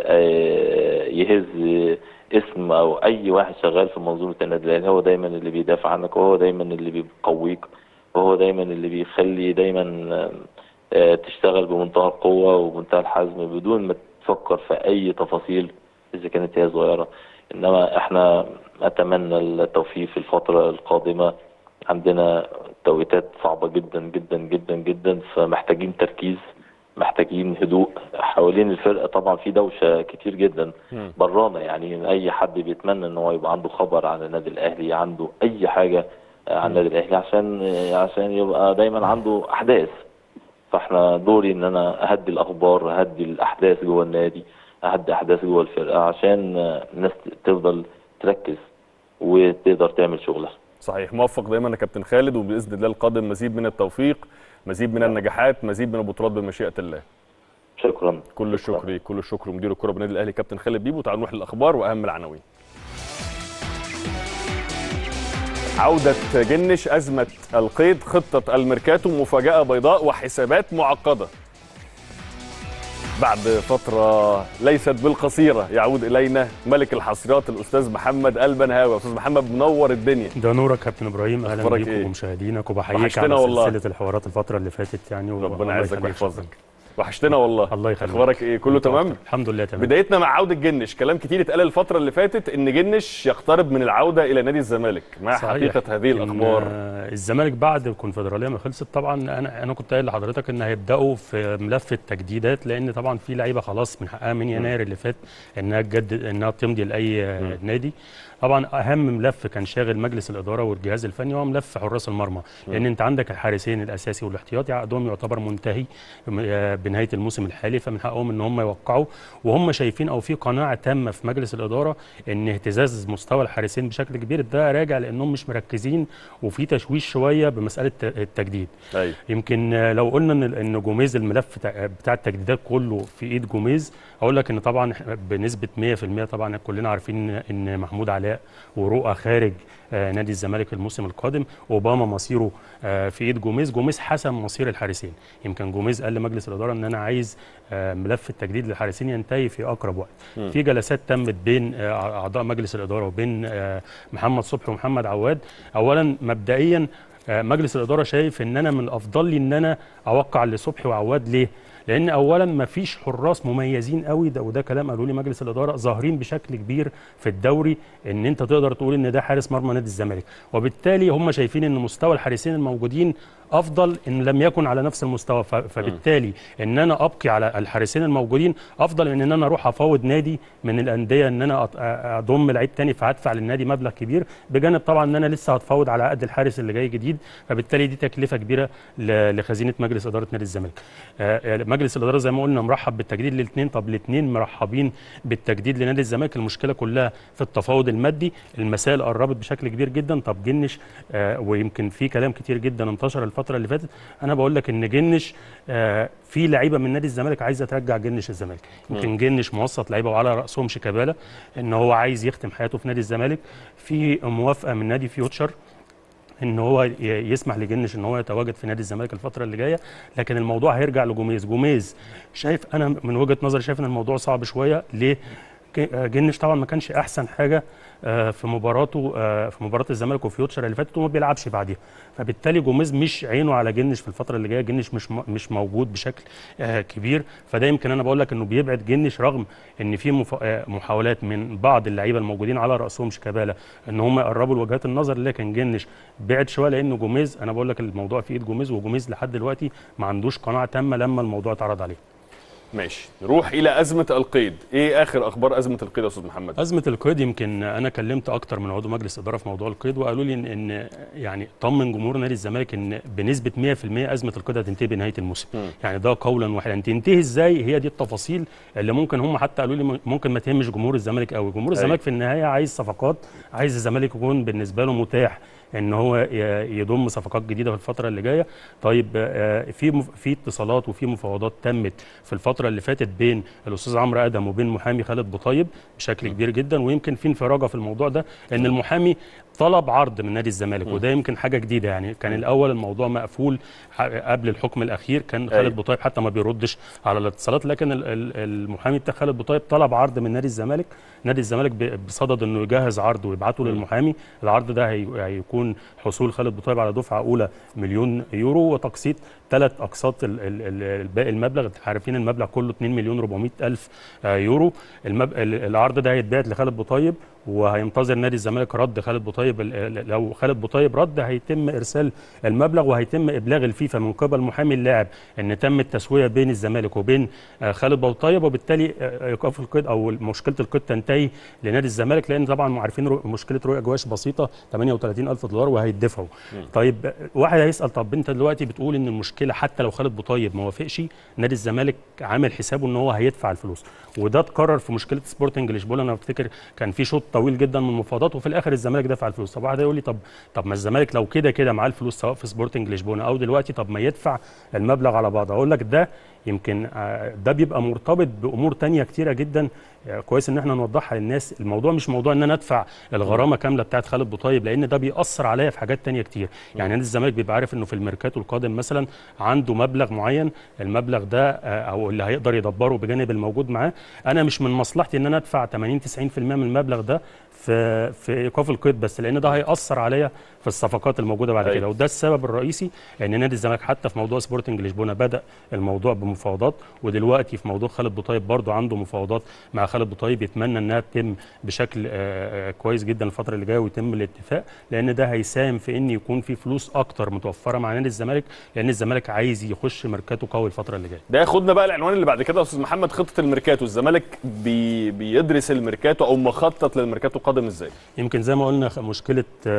آه، يهز اسم او اي واحد شغال في منظومه النادي الاهلي هو دايما اللي بيدافع عنك وهو دايما اللي بيقويك وهو دايما اللي بيخلي دايما آه، تشتغل بمنتهى القوه وبمنتهى الحزم بدون ما تفكر في اي تفاصيل اذا كانت هي صغيره انما احنا اتمنى التوفيق في الفتره القادمه عندنا توقيتات صعبه جدا جدا جدا جدا فمحتاجين تركيز محتاجين هدوء حوالين الفرقه طبعا في دوشه كتير جدا مم. برانا يعني اي حد بيتمنى ان هو يبقى عنده خبر عن النادي الاهلي عنده اي حاجه عن النادي الاهلي عشان عشان يبقى دايما عنده احداث فاحنا دوري ان انا اهدي الاخبار اهدي الاحداث جوه النادي اهدي احداث جوه الفرقه عشان الناس تفضل تركز وتقدر تعمل شغلها صحيح موفق دايما يا كابتن خالد وباذن الله القادم مزيد من التوفيق مزيد من النجاحات مزيد من البطولات بمشيئه الله شكرا كل الشكر ليك كل الشكر مدير الكره بالنادي الاهلي كابتن خالد بيبو تعالوا نروح للاخبار واهم العناوين عودة جنش أزمة القيد خطة الميركاتو مفاجأة بيضاء وحسابات معقدة بعد فترة ليست بالقصيرة يعود إلينا ملك الحصريات الأستاذ محمد البنهاوي أستاذ محمد منور الدنيا ده نورك كابتن ابراهيم اهلا أخبارك بيك إيه؟ ومشاهدينك وبحييك وحشتنا على والله. سلسله الحوارات الفتره اللي فاتت يعني و- ربنا الله يعزك يخليك ويحفظك شكراً. وحشتنا والله الله يخليك أخبارك إيه كله أنت تمام أكتر. الحمد لله تمام بدايتنا مع عودة جنش كلام كتير اتقال الفترة اللي فاتت إن جنش يقترب من العودة إلى نادي الزمالك ما صحيح. حقيقة هذه إن، الأخبار آه، الزمالك بعد الكونفدراليه ما خلصت طبعا انا انا كنت قايل لحضرتك ان هيبداوا في ملف التجديدات لان طبعا في لعيبه خلاص من حقها من يناير اللي فات انها تجدد انها تمضي لاي آه، نادي طبعا اهم ملف كان شاغل مجلس الاداره والجهاز الفني هو ملف حراس المرمى لان انت عندك الحارسين الاساسي والاحتياطي عقدهم يعتبر منتهي آه، بنهايه الموسم الحالي فمن حقهم ان هم يوقعوا وهم شايفين او في قناعه تامه في مجلس الاداره ان اهتزاز مستوى الحارسين بشكل كبير ده راجع لانهم مش مركزين وفي تشويش شويه بمساله التجديد ايوه يمكن آه، لو قلنا ان ان جوميز الملف بتاع- بتاع التجديدات كله في ايد جوميز اقول لك ان طبعا إحنا بنسبه 100% طبعا كلنا عارفين ان محمود علاء ورؤى خارج آه، نادي الزمالك الموسم القادم اوباما مصيره آه، في ايد جوميز جوميز حسم مصير الحارسين يمكن جوميز قال لمجلس الاداره ان انا عايز آه، ملف التجديد للحارسين ينتهي في اقرب وقت مم. في جلسات تمت بين آه، اعضاء مجلس الاداره وبين آه، محمد صبحي ومحمد عواد اولا مبدئيا آه، مجلس الاداره شايف ان انا من الافضل لي ان انا اوقع لصبحي وعواد ليه لان اولا ما فيش حراس مميزين قوي ده وده كلام قالوا لي مجلس الاداره ظاهرين بشكل كبير في الدوري ان انت تقدر تقول ان ده حارس مرمى نادي الزمالك وبالتالي هم شايفين ان مستوى الحارسين الموجودين افضل ان لم يكن على نفس المستوى ف- فبالتالي ان انا ابقي على الحارسين الموجودين افضل من ان انا اروح افاوض نادي من الانديه ان انا أط- اضم لعيب تاني فهدفع للنادي مبلغ كبير بجانب طبعا ان انا لسه هتفاوض على قد الحارس اللي جاي جديد فبالتالي دي تكلفه كبيره ل- لخزينه مجلس اداره نادي الزمالك آه، آه، مجلس الاداره زي ما قلنا مرحب بالتجديد للاثنين طب الاثنين مرحبين بالتجديد لنادي الزمالك المشكله كلها في التفاوض المادي المسائل قربت بشكل كبير جدا طب جنش آه، ويمكن في كلام كتير جدا انتشر الفتره اللي فاتت انا بقول لك ان جنش آه، في لعيبه من نادي الزمالك عايزه ترجع جنش الزمالك يمكن جنش موسط لعيبه وعلى راسهم شيكابالا ان هو عايز يختم حياته في نادي الزمالك في موافقه من نادي فيوتشر ان هو ي- يسمح لجنش ان هو يتواجد في نادي الزمالك الفتره اللي جايه لكن الموضوع هيرجع لجوميز جوميز شايف انا من وجهه نظري شايف ان الموضوع صعب شويه ليه ج- آه، جنش طبعا ما كانش احسن حاجه آه، في مباراته آه، في مباراه الزمالك وفيوتشر اللي فاتت وما بيلعبش بعديها فبالتالي جوميز مش عينه على جنش في الفتره اللي جايه جنش مش م- مش موجود بشكل آه، كبير فده يمكن انا بقول لك انه بيبعد جنش رغم ان في مف- آه، محاولات من بعض اللعيبه الموجودين على راسهم شيكابالا ان هم يقربوا لوجهات النظر لكن جنش بعد شويه لانه جوميز انا بقول لك الموضوع في ايد جوميز وجوميز لحد دلوقتي ما عندوش قناعه تامه لما الموضوع اتعرض عليه ماشي نروح الى ازمه القيد ايه اخر اخبار ازمه القيد يا استاذ محمد ازمه القيد يمكن انا كلمت اكتر من عضو مجلس اداره في موضوع القيد وقالوا لي ان, إن يعني طمن جمهور نادي الزمالك ان بنسبه 100% ازمه القيد هتنتهي بنهايه الموسم مم. يعني ده قولا واحدا تنتهي ازاي هي دي التفاصيل اللي ممكن هم حتى قالوا لي ممكن ما تهمش جمهور الزمالك قوي جمهور أيوة. الزمالك في النهايه عايز صفقات عايز الزمالك يكون بالنسبه له متاح ان هو ي- يضم صفقات جديده في الفتره اللي جايه طيب آه، في مف- في اتصالات وفي مفاوضات تمت في الفتره اللي فاتت بين الاستاذ عمرو ادم وبين محامي خالد بوطيب بشكل كبير جدا ويمكن في انفراجه في الموضوع ده ان المحامي طلب عرض من نادي الزمالك وده يمكن حاجه جديده يعني كان الاول الموضوع مقفول ح- قبل الحكم الاخير كان أيوة. خالد بوطيب حتى ما بيردش على الاتصالات لكن ال- ال- المحامي بتاع خالد بوطيب طلب عرض من نادي الزمالك نادي الزمالك ب- بصدد انه يجهز عرض ويبعته للمحامي العرض ده هي- هيكون حصول خالد بوطيب على دفعه اولى مليون يورو وتقسيط ثلاث اقساط ال- ال- ال- الباقي المبلغ انتوا عارفين المبلغ كله 2 مليون 400 الف آه، يورو المب... ال- العرض ده هيتبعت لخالد بوطيب وهينتظر نادي الزمالك رد خالد بوطيب ال- ال- لو خالد بوطيب رد هيتم ارسال المبلغ وهيتم ابلاغ الفيفا من قبل محامي اللاعب ان تم التسويه بين الزمالك وبين آه، خالد بوطيب وبالتالي آه، ايقاف القيد او مشكله القيد تنتهي لنادي الزمالك لان طبعا عارفين رو- مشكله رؤيا جواش بسيطه 38 الف دولار وهيدفعوا طيب آه، واحد هيسال طب انت دلوقتي بتقول ان المشكله حتى لو خالد بوطيب ما وافقش نادي الزمالك عامل حسابه ان هو هيدفع الفلوس وده اتكرر في مشكله سبورتنج لشبونه انا افتكر كان في شوط طويل جدا من المفاوضات وفي الاخر الزمالك دفع الفلوس طب واحد يقول لي طب طب ما الزمالك لو كده كده معاه الفلوس سواء في سبورتنج لشبونه او دلوقتي طب ما يدفع المبلغ على بعضه اقول لك ده يمكن آه، ده بيبقى مرتبط بامور تانية كتيره جدا آه، كويس ان احنا نوضحها للناس الموضوع مش موضوع ان انا ادفع الغرامه كامله بتاعت خالد بوطيب لان ده بيأثر عليا في حاجات تانية كتير يعني نادي الزمالك بيبقى عارف انه في الميركاتو القادم مثلا عنده مبلغ معين المبلغ ده آه، او اللي هيقدر يدبره بجانب الموجود معاه انا مش من مصلحتي ان انا ادفع 80 90% من المبلغ ده في في ايقاف القيد بس لان ده هيأثر عليا في الصفقات الموجوده بعد أيوة. كده وده السبب الرئيسي ان نادي الزمالك حتى في موضوع سبورتنج لشبونه بدا الموضوع بمفاوضات ودلوقتي في موضوع خالد بوطيب برضه عنده مفاوضات مع خالد بوطيب يتمنى انها تتم بشكل آه، آه، كويس جدا الفتره اللي جايه ويتم الاتفاق لان ده هيساهم في ان يكون في فلوس اكتر متوفره مع نادي الزمالك لان الزمالك عايز يخش ميركاتو قوي الفتره اللي جايه ده ياخدنا بقى العنوان اللي بعد كده يا استاذ محمد خطه الميركاتو الزمالك بي بيدرس الميركاتو او مخطط للميركاتو قدم القادم ازاي يمكن زي ما قلنا خ- مشكله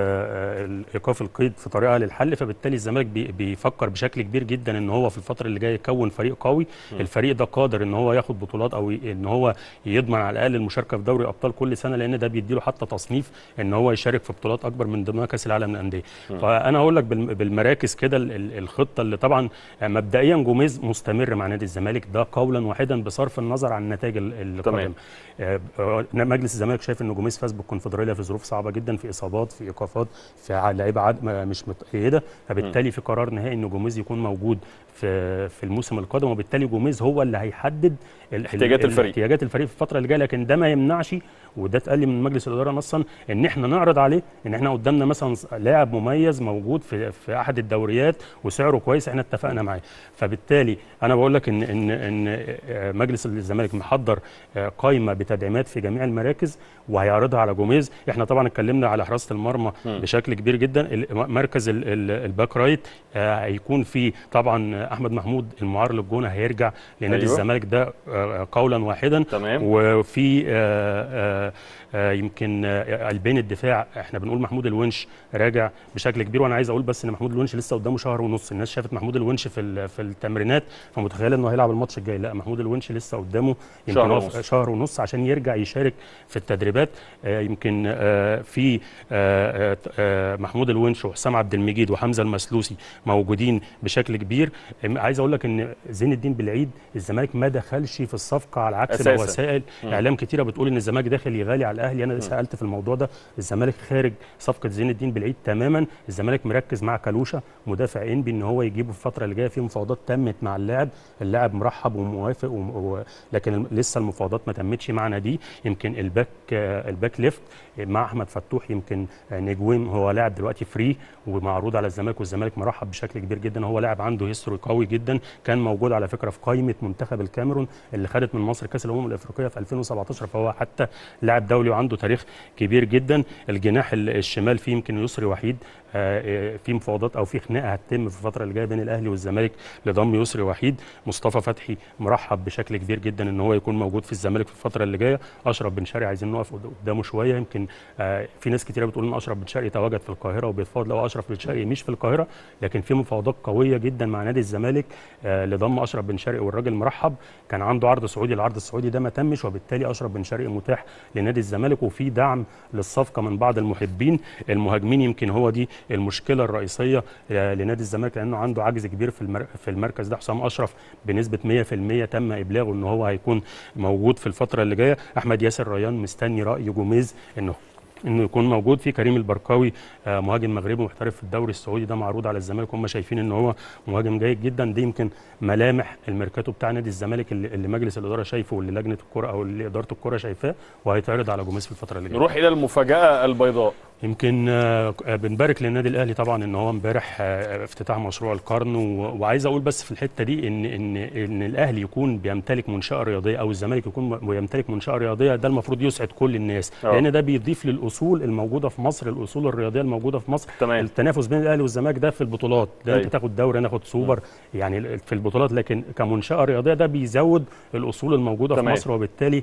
آه، آه، ايقاف القيد في طريقها للحل فبالتالي الزمالك بي- بيفكر بشكل كبير جدا ان هو في الفتره اللي جايه يكون فريق قوي الفريق ده قادر ان هو ياخد بطولات او ي- ان هو يضمن على الاقل المشاركه في دوري الابطال كل سنه لان ده بيديله حتى تصنيف ان هو يشارك في بطولات اكبر من ضمنها كاس العالم للانديه فانا هقول لك بالم- بالمراكز كده ال- ال- الخطه اللي طبعا آه، مبدئيا جوميز مستمر مع نادي الزمالك ده قولا واحدا بصرف النظر عن النتائج ال- تمام. القادمه آه، آه، مجلس الزمالك شايف ان جوميز فاز بالكونفدراليه في ظروف صعبه جدا في اصابات في ايقافات في ع- لعيبه عد... ما- مش متأيده فبالتالي في قرار نهائي ان جوميز يكون موجود في في الموسم القادم وبالتالي جوميز هو اللي هيحدد ال- ال- احتياجات ال- الفريق. احتياجات الفريق في الفتره اللي جايه لكن ده ما يمنعش وده اتقال لي من مجلس الاداره نصا ان احنا نعرض عليه ان احنا قدامنا مثلا لاعب مميز موجود في في احد الدوريات وسعره كويس احنا اتفقنا معاه فبالتالي انا بقول لك ان ان ان آه، مجلس الزمالك محضر آه، قائمه بتدعيمات في جميع المراكز وهيعرضها على جوميز احنا طبعا اتكلمنا على حراسه المرمى بشكل كبير جدا ال- مركز ال- ال- الباك رايت آه، هيكون في طبعا احمد محمود المعار للجونه هيرجع لنادي أيوة. الزمالك ده آه، قولا واحدا تمام. وفي آه، آه، آه، يمكن آه، قلبين الدفاع احنا بنقول محمود الونش راجع بشكل كبير وانا عايز اقول بس ان محمود الونش لسه قدامه شهر ونص الناس شافت محمود الونش في ال- في التمرينات فمتخيله انه هيلعب الماتش الجاي لا محمود الونش لسه قدامه يمكن شهر هو ونص. في شهر ونص عشان يرجع يشارك في التدريبات آه، يمكن آه، في آه، آه، آه، محمود الونش وحسام عبد المجيد وحمزه المسلوسي موجودين بشكل كبير آم، عايز اقول لك ان زين الدين بالعيد الزمالك ما دخلش في الصفقه على عكس ما أساساً. وسائل اعلام كتيره بتقول ان الزمالك داخل يغالي على الاهلي انا سالت في الموضوع ده الزمالك خارج صفقه زين الدين بالعيد تماما الزمالك مركز مع كالوشا مدافع انبي ان هو يجيبه في الفتره اللي جايه في مفاوضات تمت مع اللاعب اللاعب مرحب وموافق وم... و... لكن الم- لسه المفاوضات ما تمتش معنا دي يمكن الباك آه، الباك ليفت مع احمد فتوح يمكن آه، نجويم هو لاعب دلوقتي فري ومعروض على الزمالك والزمالك مرحب بشكل كبير جدا هو لاعب عنده هيستوري قوي جدا كان موجود على فكره في قائمه منتخب الكاميرون اللي خدت من مصر كاس الامم الافريقيه في 2017 فهو حتى لاعب دولي وعنده تاريخ كبير جدا الجناح ال- الشمال فيه يمكن يسري وحيد آه، آه، في مفاوضات او في خناقه هتتم في الفتره اللي جايه بين الاهلي والزمالك لضم يسري وحيد مصطفى فتحي مرحب بشكل كبير جدا ان هو يكون موجود في الزمالك في الفتره اللي جايه اشرف بن شرقي عايزين نقف قد- قدامه شويه يمكن آه، في ناس كتيره بتقول ان اشرف بن شرقي تواجد في القاهره وبيتفاوض لو اشرف بن شرقي مش في القاهره لكن في مفاوضات قويه جدا مع نادي الزمالك آه، لضم اشرف بن شرقي والراجل مرحب كان عنده عرض سعودي العرض السعودي ده ما تمش وبالتالي اشرف بن شرقي متاح لنادي الزمالك وفي دعم للصفقه من بعض المحبين المهاجمين يمكن هو دي المشكله الرئيسيه آه، لنادي الزمالك لانه عنده عجز كبير في المر... في المركز ده حسام اشرف بنسبه 100% تم ابلاغه ان هو هيكون موجود في الفتره اللي جايه احمد ياسر ريان مستني راي جوميز انه انه يكون موجود في كريم البركاوي آه، مهاجم مغربي محترف في الدوري السعودي ده معروض على الزمالك هم شايفين ان هو مهاجم جيد جدا دي يمكن ملامح الميركاتو بتاع نادي الزمالك اللي, اللي مجلس الاداره شايفه واللي لجنه الكره او اللي اداره الكره شايفاه وهيتعرض على جوميز في الفتره اللي جايه نروح الى المفاجاه البيضاء يمكن آه، آه، بنبارك للنادي الاهلي طبعا ان هو امبارح آه، افتتاح مشروع القرن و- وعايز اقول بس في الحته دي ان ان ان الاهلي يكون بيمتلك منشاه رياضيه او الزمالك يكون م- بيمتلك منشاه رياضيه ده المفروض يسعد كل الناس آه. لان ده بيضيف للاصول الموجوده في مصر الاصول الرياضيه الموجوده في مصر تمام. التنافس بين الاهلي والزمالك ده في البطولات ده أيوة. انت تاخد دوري انا اخد سوبر يعني في البطولات لكن كمنشاه رياضيه ده بيزود الاصول الموجوده تمام. في مصر وبالتالي آه،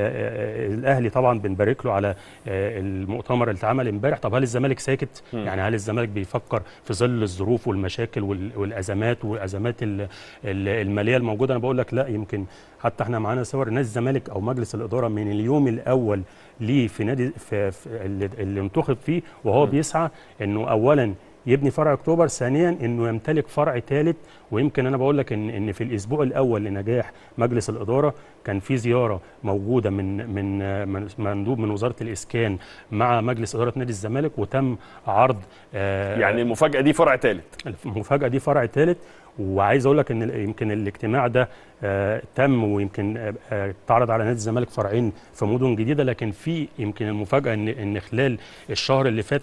آه، الاهلي طبعا بنبارك له على آه، المؤتمر اللي اتعمل امبارح طب هل الزمالك ساكت يعني هل الزمالك بيفكر في ظل الظروف والمشاكل وال- والازمات والازمات ال- ال- الماليه الموجوده انا بقول لك لا يمكن حتى احنا معانا صور نادي الزمالك او مجلس الاداره من اليوم الاول ليه في نادي في, في اللي, اللي انتخب فيه وهو بيسعى انه اولا يبني فرع اكتوبر ثانيا انه يمتلك فرع ثالث ويمكن انا بقول لك ان ان في الاسبوع الاول لنجاح مجلس الاداره كان في زياره موجوده من من من مندوب من وزاره الاسكان مع مجلس اداره نادي الزمالك وتم عرض آه، يعني المفاجاه دي فرع ثالث المفاجاه دي فرع ثالث وعايز اقول لك ان ال- يمكن الاجتماع ده آه تم ويمكن آه، آه، اتعرض على نادي الزمالك فرعين في مدن جديده لكن في يمكن المفاجاه ان ان خلال الشهر اللي فات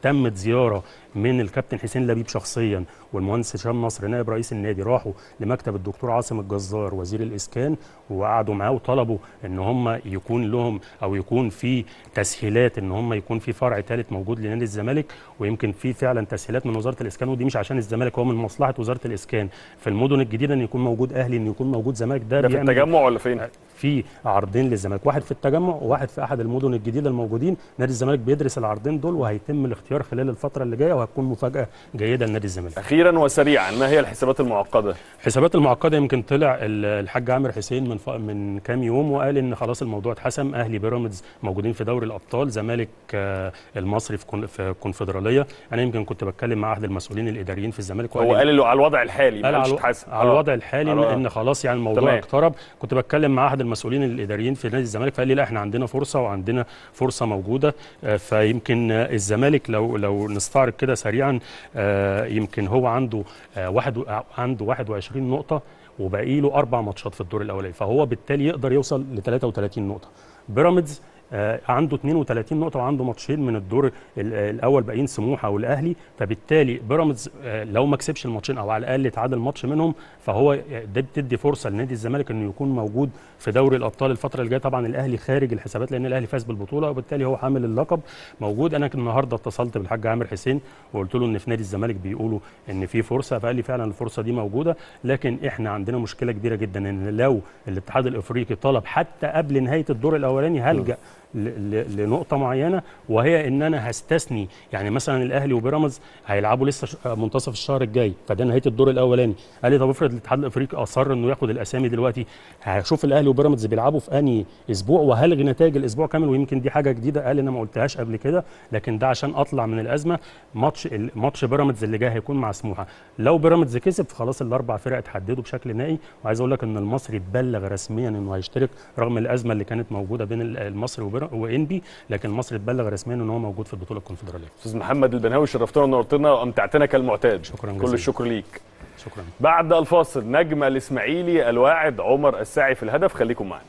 تمت زياره من الكابتن حسين لبيب شخصيا والمهندس هشام نصر نائب رئيس النادي راحوا لمكتب الدكتور عاصم الجزار وزير الاسكان وقعدوا معاه وطلبوا ان هم يكون لهم او يكون في تسهيلات ان هم يكون في فرع ثالث موجود لنادي الزمالك ويمكن في فعلا تسهيلات من وزاره الاسكان ودي مش عشان الزمالك هو من مصلحه وزاره الاسكان في المدن الجديده ان يكون موجود اهلي ان يكون موجود زمالك ده, ده في بيعمل التجمع ولا فين؟ في عرضين للزمالك واحد في التجمع وواحد في احد المدن الجديده الموجودين نادي الزمالك بيدرس العرضين دول وهيتم الاختيار خلال الفتره اللي جايه وهتكون مفاجاه جيده لنادي الزمالك اخيرا وسريعا ما هي الحسابات المعقده؟ الحسابات المعقده يمكن طلع ال- الحاج عامر حسين من ف... من كام يوم وقال ان خلاص الموضوع اتحسم اهلي بيراميدز موجودين في دوري الابطال زمالك آه، المصري في كون- في كونفدراليه انا يمكن كنت بتكلم مع احد المسؤولين الاداريين في الزمالك وقال هو لي- قال له على الوضع الحالي ما قال قالش على, اتحسن على آه. الوضع الحالي على- ان خلاص يعني الموضوع تمام. اقترب كنت بتكلم مع احد المسؤولين الاداريين في نادي الزمالك فقال لي لا احنا عندنا فرصه وعندنا فرصه موجوده آه، فيمكن آه، الزمالك لو لو نستعرض كده سريعا آه، يمكن هو عنده آه، واحد و- عنده 21 نقطه وباقي له اربع ماتشات في الدور الاولاني فهو بالتالي يقدر يوصل ل 33 نقطه بيراميدز آه، عنده 32 نقطه وعنده ماتشين من الدور ال- الاول باقيين سموحه والاهلي فبالتالي بيراميدز آه، لو ما كسبش الماتشين او على الاقل تعادل ماتش منهم فهو ده بتدي فرصه لنادي الزمالك انه يكون موجود في دوري الابطال الفتره اللي جايه طبعا الاهلي خارج الحسابات لان الاهلي فاز بالبطوله وبالتالي هو حامل اللقب موجود انا النهارده اتصلت بالحاج عامر حسين وقلت له ان في نادي الزمالك بيقولوا ان في فرصه فقال لي فعلا الفرصه دي موجوده لكن احنا عندنا مشكله كبيره جدا ان لو الاتحاد الافريقي طلب حتى قبل نهايه الدور الاولاني هلجا ل- ل- لنقطه معينه وهي ان انا هستثني يعني مثلا الاهلي وبيراميدز هيلعبوا لسه ش- منتصف الشهر الجاي فده نهايه الدور الاولاني قال لي طب افرض الاتحاد الافريقي اصر انه ياخد الاسامي دلوقتي هشوف الاهلي وبيراميدز بيلعبوا في انهي اسبوع وهلغي نتائج الاسبوع كامل ويمكن دي حاجه جديده قال انا ما قلتهاش قبل كده لكن ده عشان اطلع من الازمه ماتش ال- ماتش بيراميدز اللي جاي هيكون مع سموحه لو بيراميدز كسب خلاص الاربع فرق اتحددوا بشكل نهائي وعايز اقول لك ان المصري اتبلغ رسميا انه هيشترك رغم الازمه اللي كانت موجوده بين ال- المصري وبير- وانبي لكن المصري اتبلغ رسميا ان هو موجود في البطوله الكونفدراليه استاذ محمد البنهاوي شرفتنا ونورتنا وامتعتنا كالمعتاد شكراً كل جزيلاً. الشكر ليك شكرا بعد الفاصل نجم الاسماعيلي الواعد عمر الساعي في الهدف خليكم معنا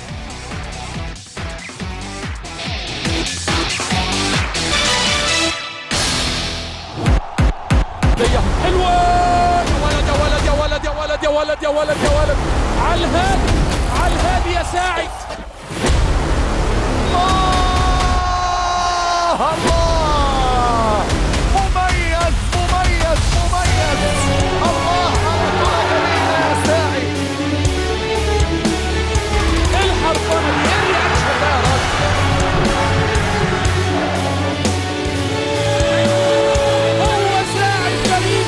هدية حلوة يا ولد يا ولد يا ولد يا ولد يا ولد يا ولد يا ولد على الهادي على الهادي يا ساعد الله الله مميز مميز مميز الله على كرة جميلة يا ساعد الحرفنة دي ايه الرياكشن ده يا راجل هو ساعد فريد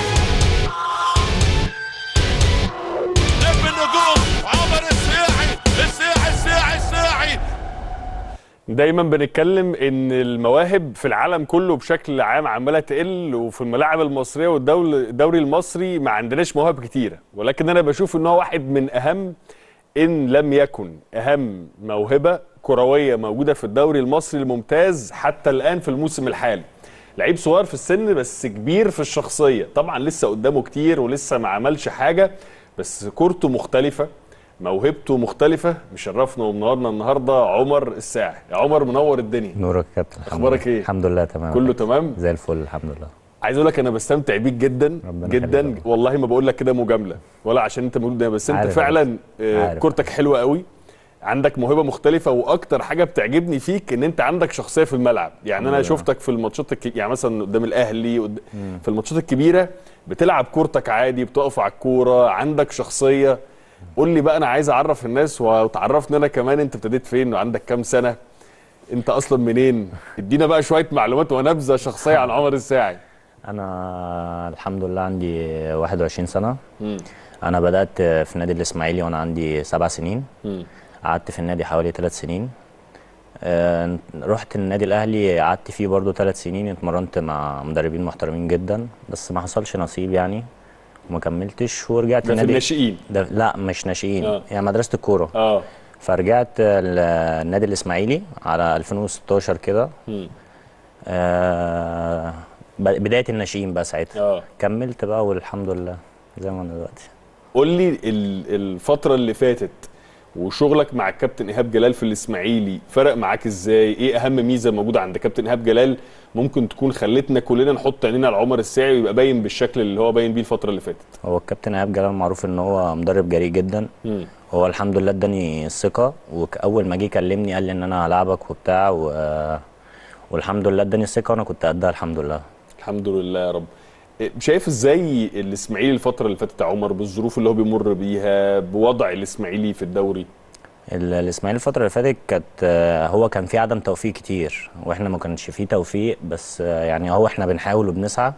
لف النجوم عمر الساعي الساعي الساعي الساعي دايما بنتكلم ان المواهب في العالم كله بشكل عام عماله تقل وفي الملاعب المصريه والدوري المصري ما عندناش مواهب كتيره ولكن انا بشوف ان هو واحد من اهم ان لم يكن اهم موهبه كرويه موجوده في الدوري المصري الممتاز حتى الان في الموسم الحالي لعيب صغير في السن بس كبير في الشخصيه طبعا لسه قدامه كتير ولسه ما عملش حاجه بس كورته مختلفه موهبته مختلفه مشرفنا ومنورنا النهارده عمر الساعي يا عمر منور الدنيا نورك يا كابتن الحمد أخبارك لله. إيه؟ الحمد لله تمام كله تمام زي الفل الحمد لله عايز اقول لك انا بستمتع بيك جدا ربنا جدا يخليك. والله ما بقول لك كده مجامله ولا عشان انت موجود بس انت عارف فعلا آه، عارف. كورتك حلوه قوي عندك موهبه مختلفه واكتر حاجه بتعجبني فيك ان انت عندك شخصيه في الملعب يعني انا لله. شفتك في الماتشات الك... يعني مثلا قدام الاهلي قد... في الماتشات الكبيره بتلعب كورتك عادي بتقف على الكوره عندك شخصيه قول لي بقى انا عايز اعرف الناس وتعرفني انا كمان انت ابتديت فين وعندك كام سنه انت اصلا منين ادينا بقى شويه معلومات ونبذه شخصيه عن عمر الساعي انا الحمد لله عندي 21 سنه مم. انا بدات في نادي الاسماعيلي وانا عندي سبع سنين مم. قعدت في النادي حوالي ثلاث سنين آه، رحت النادي الاهلي قعدت فيه برضو ثلاث سنين اتمرنت مع مدربين محترمين جدا بس ما حصلش نصيب يعني وما كملتش ورجعت ده في النادي الناشئين ده لا مش ناشئين آه. يعني مدرسه الكوره اه فرجعت ال- النادي الاسماعيلي على 2016 كده مم. آه ب- بدايه الناشئين بقى ساعتها اه كملت بقى والحمد لله زي ما انا دلوقتي قول لي ال- الفتره اللي فاتت وشغلك مع الكابتن ايهاب جلال في الاسماعيلي فرق معاك ازاي ايه اهم ميزه موجوده عند كابتن ايهاب جلال ممكن تكون خلتنا كلنا نحط عينينا على عمر الساعي ويبقى باين بالشكل اللي هو باين بيه الفتره اللي فاتت هو الكابتن ايهاب جلال معروف ان هو مدرب جريء جدا مم. هو الحمد لله اداني الثقه واول ما جه كلمني قال لي ان انا هلاعبك وبتاع و... والحمد لله اداني الثقه وانا كنت قدها الحمد لله الحمد لله يا رب إيه، شايف ازاي الاسماعيلي الفتره اللي فاتت يا عمر بالظروف اللي هو بيمر بيها بوضع الاسماعيلي في الدوري ال- الاسماعيلي الفتره اللي فاتت كانت آه، هو كان في عدم توفيق كتير واحنا ما كانش فيه توفيق بس آه، يعني هو احنا بنحاول وبنسعى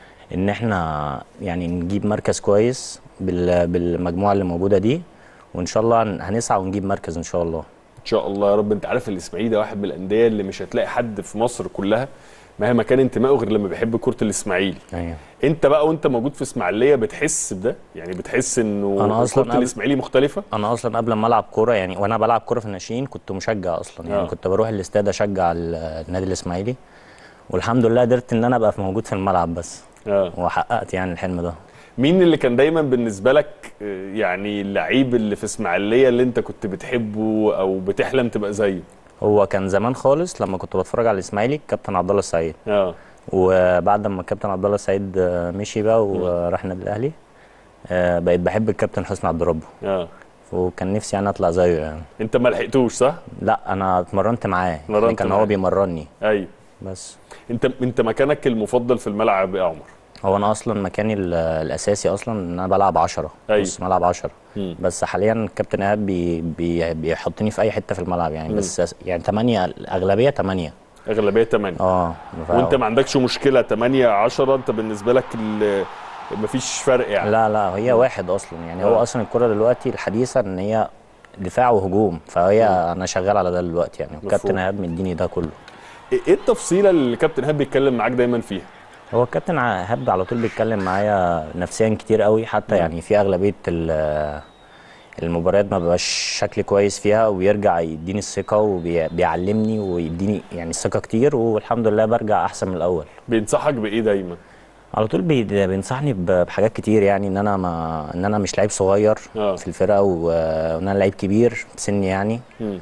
ان احنا يعني نجيب مركز كويس بال- بالمجموعه اللي موجوده دي وان شاء الله هن- هنسعى ونجيب مركز ان شاء الله ان شاء الله يا رب انت عارف الاسماعيلي ده واحد من الانديه اللي مش هتلاقي حد في مصر كلها مهما كان انتمائه غير لما بيحب كره الاسماعيلي ايوه انت بقى وانت موجود في اسماعيليه بتحس بده يعني بتحس انه أنا أصلاً كره قبل- الاسماعيلي مختلفه انا اصلا قبل ما العب كوره يعني وانا بلعب كوره في الناشئين كنت مشجع اصلا يعني آه. كنت بروح الاستاد اشجع ال- النادي الاسماعيلي والحمد لله قدرت ان انا ابقى في موجود في الملعب بس اه وحققت يعني الحلم ده مين اللي كان دايما بالنسبه لك آه، يعني اللعيب اللي في اسماعيليه اللي انت كنت بتحبه او بتحلم تبقى زيه هو كان زمان خالص لما كنت بتفرج على الاسماعيلي الكابتن عبد الله السعيد اه وبعد ما الكابتن عبد الله السعيد آه، مشي بقى وراح النادي الاهلي آه، بقيت بحب الكابتن حسني عبد ربه اه وكان نفسي يعني اطلع زيه يعني انت ما لحقتوش صح لا انا اتمرنت معاه يعني اتمرنت كان معاه. هو بيمرني ايوه بس انت انت مكانك المفضل في الملعب يا عمر هو انا اصلا مكاني ال- الاساسي اصلا ان انا بلعب 10 أيوة. نص ملعب 10 مم. بس حاليا الكابتن ايهاب بي بي بيحطني في اي حته في الملعب يعني بس أس- يعني 8 الاغلبيه 8 اغلبيه 8 اه ف- وانت ما عندكش مشكله 8 10 انت بالنسبه لك ال- مفيش فرق يعني لا لا هي واحد اصلا يعني هو آه. اصلا الكره دلوقتي الحديثه ان هي دفاع وهجوم فهي انا شغال على ده دلوقتي يعني الكابتن مفهوم. ايهاب مديني ده كله ايه إيه التفصيله اللي كابتن هاب بيتكلم معاك دايما فيها هو الكابتن ايهاب على طول بيتكلم معايا نفسيا كتير قوي حتى يعني في اغلبيه ال- المباريات ما بقاش شكلي كويس فيها وبيرجع يديني الثقه وبيعلمني ويديني يعني الثقه كتير والحمد لله برجع احسن من الاول بينصحك بايه دايما على طول بي- بينصحني ب- بحاجات كتير يعني ان انا ما ان انا مش لعيب صغير آه. في الفرقه و- وان انا لعيب كبير بسني يعني مم.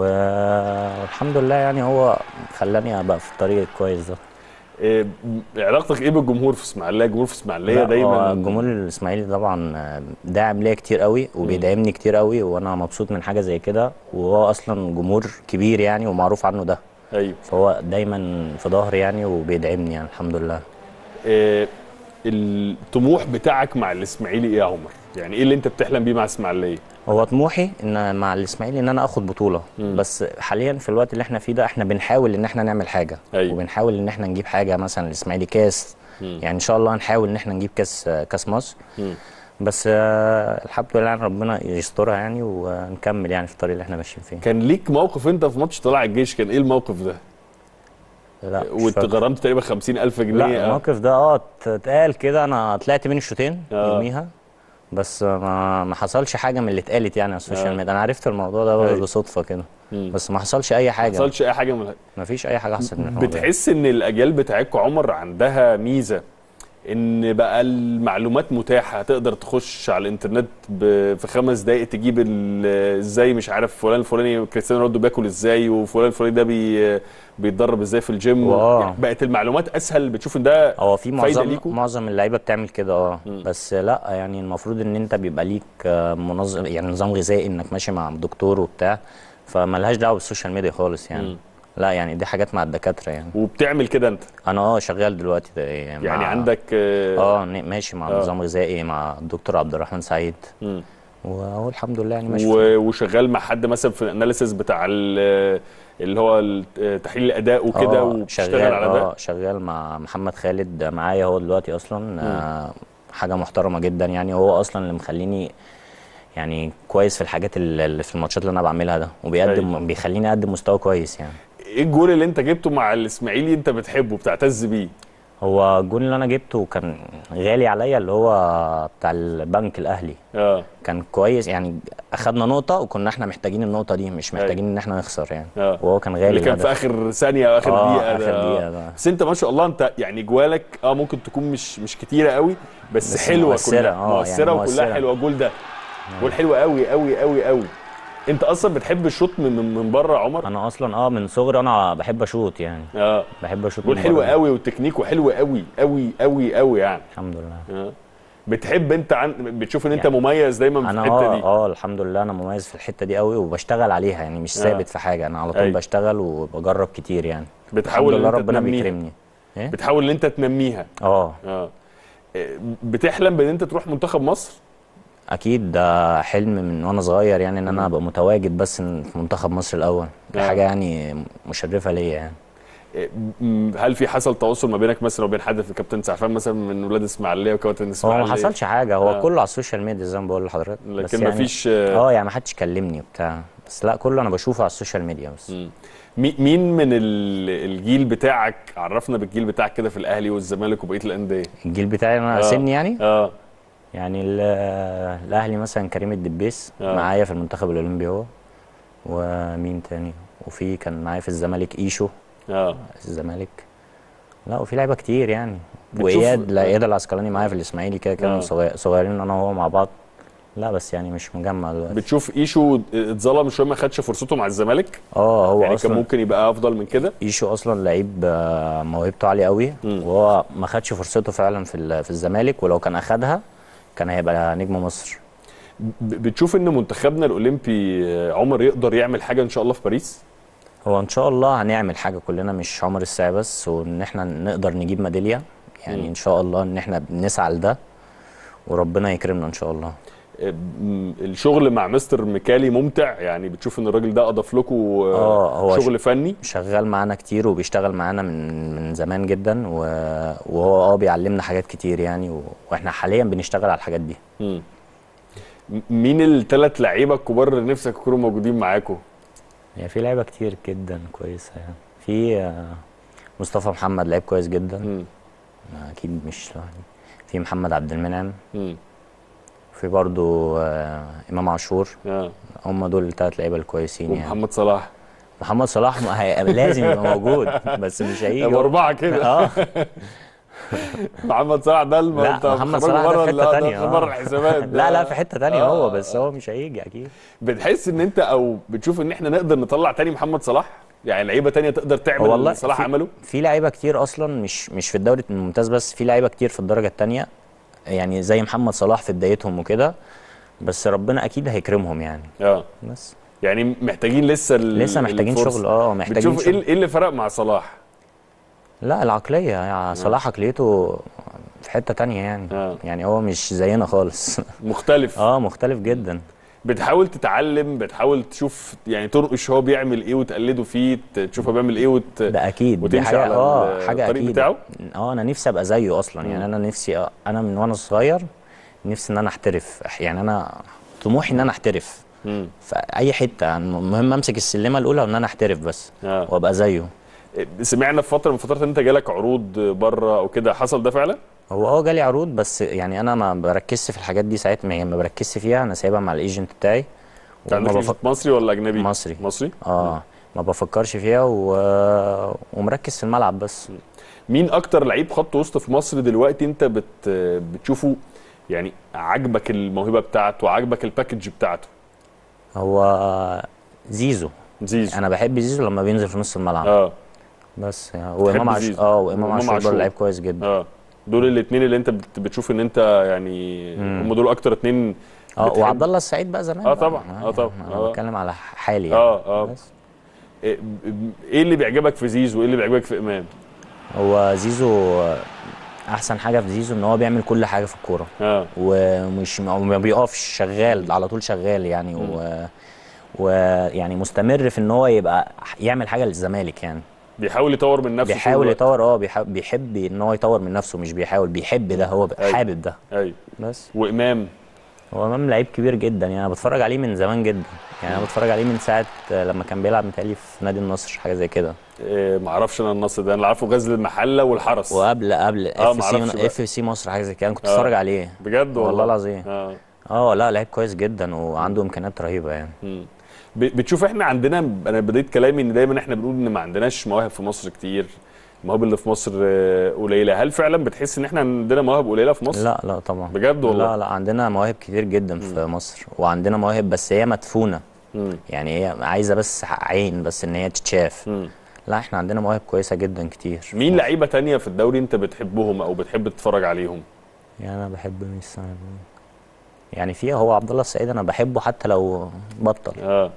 والحمد لله يعني هو خلاني ابقى في الطريق الكويس ده إيه علاقتك ايه بالجمهور في اسماعيليه الجمهور في اسماعيليه لا، دايما هو الجمهور الاسماعيلي طبعا داعم ليا كتير قوي وبيدعمني كتير قوي وانا مبسوط من حاجه زي كده وهو اصلا جمهور كبير يعني ومعروف عنه ده ايوه فهو دايما في ظهري يعني وبيدعمني يعني الحمد لله إيه الطموح بتاعك مع الاسماعيلي ايه يا عمر يعني ايه اللي انت بتحلم بيه مع اسماعيليه هو طموحي ان مع الاسماعيلي ان انا اخد بطوله مم. بس حاليا في الوقت اللي احنا فيه ده احنا بنحاول ان احنا نعمل حاجه أيوة. وبنحاول ان احنا نجيب حاجه مثلا الاسماعيلي كاس مم. يعني ان شاء الله هنحاول ان احنا نجيب كاس كاس مصر مم. بس آه، الحمد لله يعني ربنا يسترها يعني ونكمل يعني في الطريق اللي احنا ماشيين فيه كان ليك موقف انت في ماتش طلائع الجيش كان ايه الموقف ده لا مش وانت فاكر. غرمت تقريبا 50000 جنيه لا آه. الموقف ده اه اتقال كده انا طلعت بين الشوطين آه. يوميها بس ما ما حصلش حاجه من اللي اتقالت يعني على السوشيال آه. ميديا انا عرفت الموضوع ده أيوة. برضه صدفه كده مم. بس ما حصلش اي ما حاجه حصلش اي حاجه من ما فيش اي حاجه حصلت من الموضوع ده. بتحس ان الاجيال بتاعتكم عمر عندها ميزه ان بقى المعلومات متاحه تقدر تخش على الانترنت ب- في خمس دقائق تجيب ال- ازاي مش عارف فلان الفلاني كريستيانو رونالدو بياكل ازاي وفلان الفلاني ده بي بيتدرب ازاي في الجيم وآه. يعني بقت المعلومات اسهل بتشوف ان ده هو في فايدة معظم ليكوا؟ معظم اللعيبه بتعمل كده اه مم. بس لا يعني المفروض ان انت بيبقى ليك آه، منظم يعني نظام غذائي انك ماشي مع دكتور وبتاع فملهاش دعوه بالسوشيال ميديا خالص يعني مم. لا يعني دي حاجات مع الدكاتره يعني وبتعمل كده انت انا اه شغال دلوقتي ده يعني يعني مع- عندك اه اه ن- ماشي مع آه. نظام غذائي مع الدكتور عبد الرحمن سعيد مم. وهو الحمد لله يعني ماشي فيه. و- وشغال مع حد مثلا في الاناليسيس بتاع ال- اللي هو ال- تحليل الاداء وكده آه، وبتشتغل شغال على ده اه شغال مع محمد خالد معايا هو دلوقتي اصلا آه حاجه محترمه جدا يعني هو اصلا اللي مخليني يعني كويس في الحاجات اللي اللي في الماتشات اللي انا بعملها ده وبيقدم أيوة. بيخليني اقدم مستوى كويس يعني ايه الجول اللي انت جبته مع الاسماعيلي انت بتحبه بتعتز بيه هو الجون اللي انا جبته كان غالي عليا اللي هو بتاع البنك الاهلي اه كان كويس يعني اخدنا نقطه وكنا احنا محتاجين النقطه دي مش محتاجين ان احنا نخسر يعني آه. وهو كان غالي اللي كان الهدف. في اخر ثانيه او اخر آه، دقيقه آخر ده. دقيقة آه. ده. بس انت ما شاء الله انت يعني جوالك اه ممكن تكون مش مش كتيره قوي بس, بس حلوه مؤثرة، كلها آه، يعني مؤثره وكلها مؤثرة. حلوه الجول ده جول حلو قوي قوي قوي قوي انت اصلا بتحب الشوط من من, من بره يا عمر انا اصلا اه من صغري انا بحب اشوط يعني اه بحب اشوط جول من حلو بره. قوي وتكنيكه حلو قوي قوي قوي قوي يعني الحمد لله آه. بتحب انت عن بتشوف ان انت يعني مميز دايما في انا الحته اه دي اه الحمد لله انا مميز في الحته دي قوي وبشتغل عليها يعني مش ثابت في حاجه انا على طول أيوة. بشتغل وبجرب كتير يعني بتحاول الحمد ان لله انت ربنا تنميها. بيكرمني ايه بتحاول ان انت تنميها اه اه إيه، بتحلم بان انت تروح منتخب مصر اكيد ده حلم من وانا صغير يعني ان انا ابقى متواجد بس إن في منتخب مصر الاول دي آه. حاجه يعني مشرفه ليا يعني إيه، م- هل في حصل تواصل ما بينك مثلا وبين حد في الكابتن سعفان مثلا من ولاد اسماعيليه وكابتن هو اسماعيليه ما حصلش حاجه هو آه. كله على السوشيال ميديا زي ما بقول لحضرتك بس لكن يعني مفيش اه يعني ما حدش كلمني وبتاع بس لا كله انا بشوفه على السوشيال ميديا بس مي- مين من ال- الجيل بتاعك عرفنا بالجيل بتاعك كده في الاهلي والزمالك وبقيه الانديه الجيل بتاعي انا آه. سني يعني اه يعني ال- الاهلي مثلا كريم الدبيس آه. معايا في المنتخب الاولمبي هو ومين تاني وفي كان معايا في الزمالك ايشو اه الزمالك لا وفي لعيبه كتير يعني بتشوف- واياد لا اياد العسقلاني معايا في الاسماعيلي كده آه. كانوا صغير- صغيرين انا وهو مع بعض لا بس يعني مش مجمع دلوقتي بتشوف ايشو اتظلم شويه ما خدش فرصته مع الزمالك اه هو يعني كان اصلا ممكن يبقى افضل من كده ايشو اصلا لعيب آه، موهبته عاليه قوي مم. وهو ما خدش فرصته فعلا في ال- في الزمالك ولو كان اخدها كان هيبقى نجم مصر ب- بتشوف ان منتخبنا الاولمبي آه، عمر يقدر يعمل حاجه ان شاء الله في باريس هو ان شاء الله هنعمل حاجه كلنا مش عمر الساعي بس وان احنا نقدر نجيب ميداليه يعني مم. ان شاء الله ان احنا بنسعى لده وربنا يكرمنا ان شاء الله آه، م- الشغل مع مستر ميكالي ممتع يعني بتشوف ان الراجل ده اضاف لكم آه، آه، هو شغل فني شغال معانا كتير وبيشتغل معانا من من زمان جدا و... وهو اه بيعلمنا حاجات كتير يعني و... واحنا حاليا بنشتغل على الحاجات دي مم. م- مين الثلاث لعيبه الكبار اللي نفسك يكونوا موجودين معاكم يعني في لعيبه كتير جدا كويسه يعني في آه، مصطفى محمد لعيب كويس جدا مم. اكيد مش لوحدي في محمد عبد المنعم مم. في برضو آه، امام عاشور آه. هم دول الثلاث لعيبه الكويسين يعني ومحمد صلاح محمد صلاح ما هي... لازم يبقى موجود بس مش هيجي يبقى اربعه كده اه محمد صلاح ده الم... لا، أنت محمد خرجه صلاح ده بره في ال- حتة ده تانية، بره آه. الحسابات لا لا في حته تانية آه. هو بس هو مش هيجي اكيد بتحس ان انت او بتشوف ان احنا نقدر نطلع تاني محمد صلاح يعني لعيبه تانية تقدر تعمل والله اللي صلاح في- عمله في لعيبه كتير اصلا مش مش في الدوري الممتاز بس في لعيبه كتير في الدرجه الثانيه يعني زي محمد صلاح في بدايتهم وكده بس ربنا اكيد هيكرمهم يعني اه بس يعني محتاجين لسه ال- لسه محتاجين الفرصة. شغل اه محتاجين بتشوف ايه شغل ال- ايه اللي فرق مع صلاح لا العقليه يعني صلاح عقليته في حته تانية يعني آه. يعني هو مش زينا خالص مختلف اه مختلف جدا بتحاول تتعلم بتحاول تشوف يعني تنقش هو بيعمل ايه وتقلده فيه ت- تشوف هو بيعمل ايه وت... ده اكيد دي وتمشي حاجه على اه حاجه الطريق اكيد بتاعه؟ اه انا نفسي ابقى زيه اصلا يعني انا نفسي أ- انا من وانا صغير نفسي ان انا احترف يعني انا طموحي ان انا احترف مم. في اي حته المهم امسك السلمه الاولى وان انا احترف بس آه. وابقى زيه سمعنا في فتره من فترات ان انت جالك عروض بره او كده حصل ده فعلا هو اه جالي عروض بس يعني انا ما بركزش في الحاجات دي ساعتها يعني ما بركزش فيها انا سايبها مع الايجنت بتاعي انت عندك وما إيجنت مصري ولا اجنبي مصري. مصري اه ما بفكرش فيها و... ومركز في الملعب بس مين اكتر لعيب خط وسط في مصر دلوقتي انت بت بتشوفه يعني عاجبك الموهبه بتاعته وعاجبك الباكج بتاعته هو زيزو زيزو انا بحب زيزو لما بينزل في نص الملعب اه بس يعني وامام عاشور زيزو. اه وامام وإمام عاشور عاشور. برضه لعيب كويس جدا اه دول الاثنين اللي انت بت- بتشوف ان انت يعني هم دول اكتر اثنين اه وعبد الله السعيد بقى زمان آه بقى. طبعا، آه طبعا، انا آه. بتكلم على حالي يعني اه اه بس. ايه إيه اللي بيعجبك في زيزو وايه اللي بيعجبك في امام هو زيزو احسن حاجه في زيزو ان هو بيعمل كل حاجه في الكوره اه ومش ما بيقفش شغال على طول شغال يعني و ويعني مستمر في ان هو يبقى يعمل حاجه للزمالك يعني بيحاول يطور من نفسه طول بيحاول الوقت. يطور اه بيحب, بيحب ان هو يطور من نفسه مش بيحاول بيحب ده هو أيوة. حابب ده ايوه بس وامام هو امام لعيب كبير جدا يعني انا بتفرج عليه من زمان جدا يعني انا بتفرج عليه من ساعه لما كان بيلعب متهيألي في نادي النصر حاجه زي كده إيه معرفش انا النصر ده انا اللي عارفه غزل المحله والحرس وقبل قبل آه، اف معرفش سي بقى. اف سي مصر حاجه زي كده انا كنت آه. بتفرج عليه بجد والله والله العظيم اه اه لا لعيب كويس جدا وعنده امكانيات رهيبه يعني مم. ب- بتشوف احنا عندنا انا بديت كلامي ان دايما احنا بنقول ان ما عندناش مواهب في مصر كتير المواهب اللي في مصر آه، قليله هل فعلا بتحس ان احنا عندنا مواهب قليله في مصر لا لا طبعا بجد والله لا لا عندنا مواهب كتير جدا في مصر وعندنا مواهب بس هي مدفونه مم. يعني هي عايزه بس عين بس ان هي تتشاف مم. لا احنا عندنا مواهب كويسه جدا كتير مين لعيبه تانية في الدوري انت بتحبهم او بتحب تتفرج عليهم يعني انا بحب مين السنة دي؟ يعني في هو عبد الله السعيد انا بحبه حتى لو بطل اه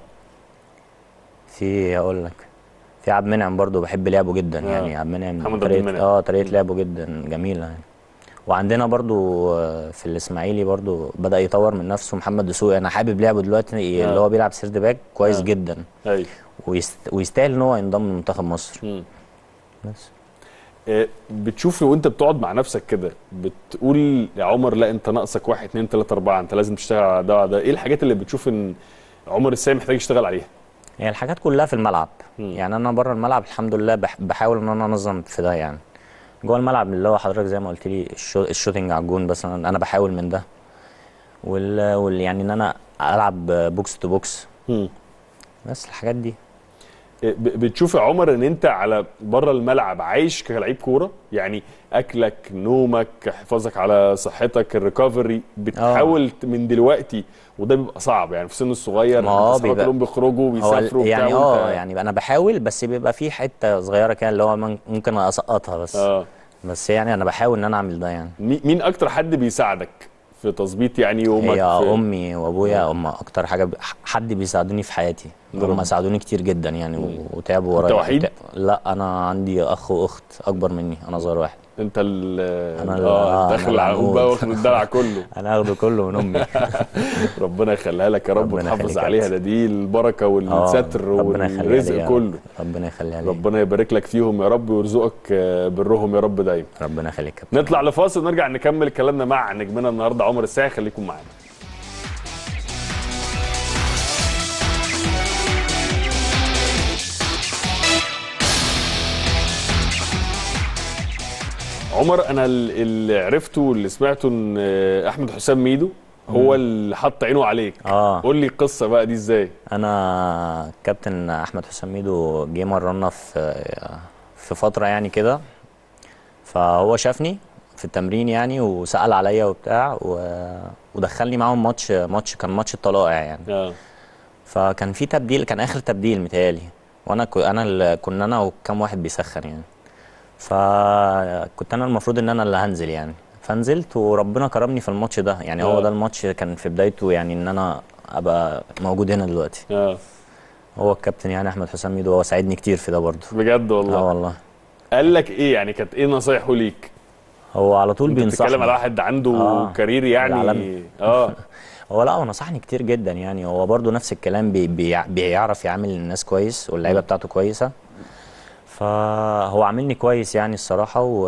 في هقول لك في عبد المنعم برضو بحب لعبه جدا آه. يعني عبد المنعم محمد عبد طريقه المنعم. اه طريقه لعبه جدا جميله يعني وعندنا برضو آه، في الاسماعيلي برضو بدا يطور من نفسه محمد دسوقي انا حابب لعبه دلوقتي آه. اللي هو بيلعب سيرد باك كويس آه. جدا ايوه ويست... ويستاهل ان هو ينضم لمنتخب مصر مم. بس آه، بتشوف وانت بتقعد مع نفسك كده بتقول يا عمر لا انت ناقصك واحد اتنين تلاته اربعه انت لازم تشتغل على ده وعلى ده ايه الحاجات اللي بتشوف ان عمر السامي محتاج يشتغل عليها هي الحاجات كلها في الملعب مم. يعني انا بره الملعب الحمد لله بح... بحاول ان انا انظم في ده يعني جوه الملعب اللي هو حضرتك زي ما قلت لي الشو... الشوتنج على الجون بس انا أنا بحاول من ده وال... وال... يعني ان انا العب بوكس تو بوكس مم. بس الحاجات دي ب- بتشوف يا عمر ان انت على بره الملعب عايش كلاعب كوره يعني اكلك نومك حفاظك على صحتك الريكفري بتحاول ت- من دلوقتي وده بيبقى صعب يعني في سن الصغير ما هو أصحابك بيبقى- كلهم بيخرجوا هو بيسافروا ال- يعني وبتاع اه وأنت- يعني انا بحاول بس بيبقى في حته صغيره كده اللي هو من- ممكن اسقطها بس اه بس يعني انا بحاول ان انا اعمل ده يعني مي- مين اكتر حد بيساعدك في تظبيط يعني يومك هي في... امي وابويا هم اكتر حاجه ب... حد بيساعدوني في حياتي هم ساعدوني كتير جدا يعني و- وتعبوا ورايا وحيد؟ وتع- لا انا عندي اخ واخت اكبر مني انا صغير واحد انت ال أنا ال- اه آه، داخل أنا العقوب العنقود. بقى واخد الدلع كله انا اخده كله من امي ربنا يخليها لك يا رب ربنا وتحافظ يخليك يا عليها عبد. ده دي البركه آه، والستر ربنا يخليها لي والرزق يا رب. كله ربنا يخليها لي ربنا يبارك لك فيهم يا رب ويرزقك آه، برهم يا رب دايما ربنا يخليك يا كابتن. نطلع لفاصل ونرجع نكمل كلامنا مع نجمنا النهارده عمر الساعي خليكم معانا عمر انا ال- اللي عرفته واللي سمعته ان آه، احمد حسام ميدو هو اللي حط عينه عليك اه قول لي القصه بقى دي ازاي انا كابتن احمد حسام ميدو جه مرنا في في فتره يعني كده فهو شافني في التمرين يعني وسال عليا وبتاع و... ودخلني معاهم ماتش ماتش كان ماتش الطلائع يعني اه فكان في تبديل كان اخر تبديل متهيألي وانا ك... انا اللي كنا انا وكام واحد بيسخن يعني فكنت انا المفروض ان انا اللي هنزل يعني فنزلت وربنا كرمني في الماتش ده يعني آه. هو ده الماتش كان في بدايته يعني ان انا ابقى موجود هنا دلوقتي اه هو الكابتن يعني احمد حسام ميدو هو ساعدني كتير في ده برضه بجد والله اه والله قال لك ايه يعني كانت ايه نصايحه ليك هو على طول انت بينصحني بتتكلم على واحد عنده آه، كارير يعني العالمي. اه هو لا هو نصحني كتير جدا يعني هو برضه نفس الكلام بي بي بيعرف يعامل الناس كويس واللعيبه بتاعته كويسه فهو عاملني كويس يعني الصراحه و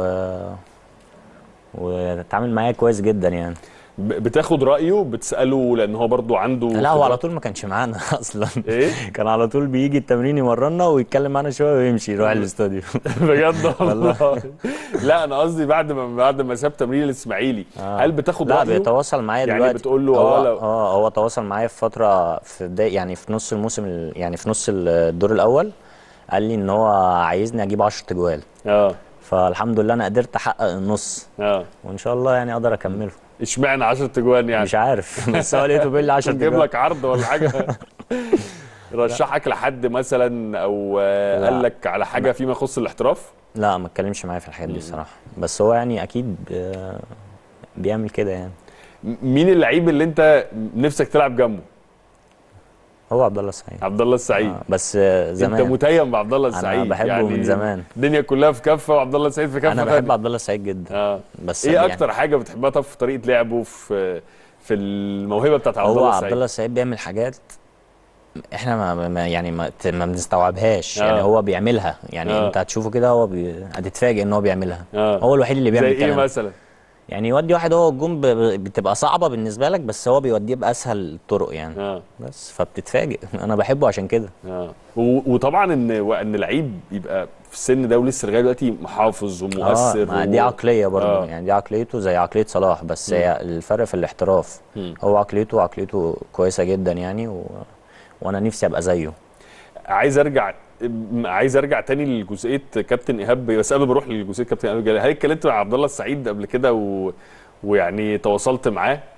واتعامل معايا كويس جدا يعني ب- بتاخد رايه بتساله لان هو برضو عنده لا هو على خبرات. طول ما كانش معانا اصلا ايه كان على طول بيجي التمرين يمرنا ويتكلم معانا شويه ويمشي يروح الاستوديو بجد والله لا انا قصدي بعد ما بعد ما ساب تمرين الاسماعيلي هل بتاخد لا رايه بيتواصل معايا يعني دلوقتي بتقول له هو اه لو- اه هو تواصل معايا في فتره في بدايه يعني في نص الموسم ال- يعني في نص الدور الاول قال لي ان هو عايزني اجيب 10 تجوال اه فالحمد لله انا قدرت احقق النص اه وان شاء الله يعني اقدر اكمله اشمعنى 10 تجوان يعني مش عارف بس هو لقيته بيقول لي 10 نجيب تجوال لك عرض ولا حاجه رشحك لحد مثلا او آه، لا. قال لك على حاجه فيما يخص الاحتراف لا ما اتكلمش معايا في الحاجات دي الصراحه بس هو يعني اكيد آه، بيعمل كده يعني م- مين اللعيب اللي انت نفسك تلعب جنبه هو عبد الله السعيد عبد الله السعيد آه، بس آه، انت زمان متيم بعبد الله أنا السعيد بحبه من زمان. الدنيا كلها في كفه وعبد الله السعيد في كفه انا تانية. بحب عبد الله السعيد جدا اه بس ايه يعني اكتر حاجه بتحبها طب في طريقه لعبه في في الموهبه بتاعت عبد هو الله عبد السعيد الله السعيد بيعمل حاجات احنا ما ما- يعني ما, ت- ما بنستوعبهاش آه. يعني هو بيعملها يعني آه. انت هتشوفه كده هو بي... هتتفاجئ ان هو بيعملها آه. هو الوحيد اللي زي بيعمل ايه كده مثلا يعني يودي واحد هو الجون ب... ب- بتبقى صعبه بالنسبه لك بس هو بيوديه باسهل الطرق يعني اه بس فبتتفاجئ انا بحبه عشان كده اه و- وطبعا ان ان لعيب يبقى في السن ده ولسه لغايه دلوقتي محافظ ومؤثر اه ما دي و- عقليه برضه آه. يعني دي عقليته زي عقليه صلاح بس هي الفرق في الاحتراف مم. هو عقليته عقليته كويسه جدا يعني و... وانا نفسي ابقى زيه عايز ارجع م- عايز ارجع تاني لجزئيه كابتن ايهاب بس قبل ما اروح لجزئيه كابتن ايهاب هل اتكلمت مع عبد الله السعيد قبل كده و... ويعني تواصلت معاه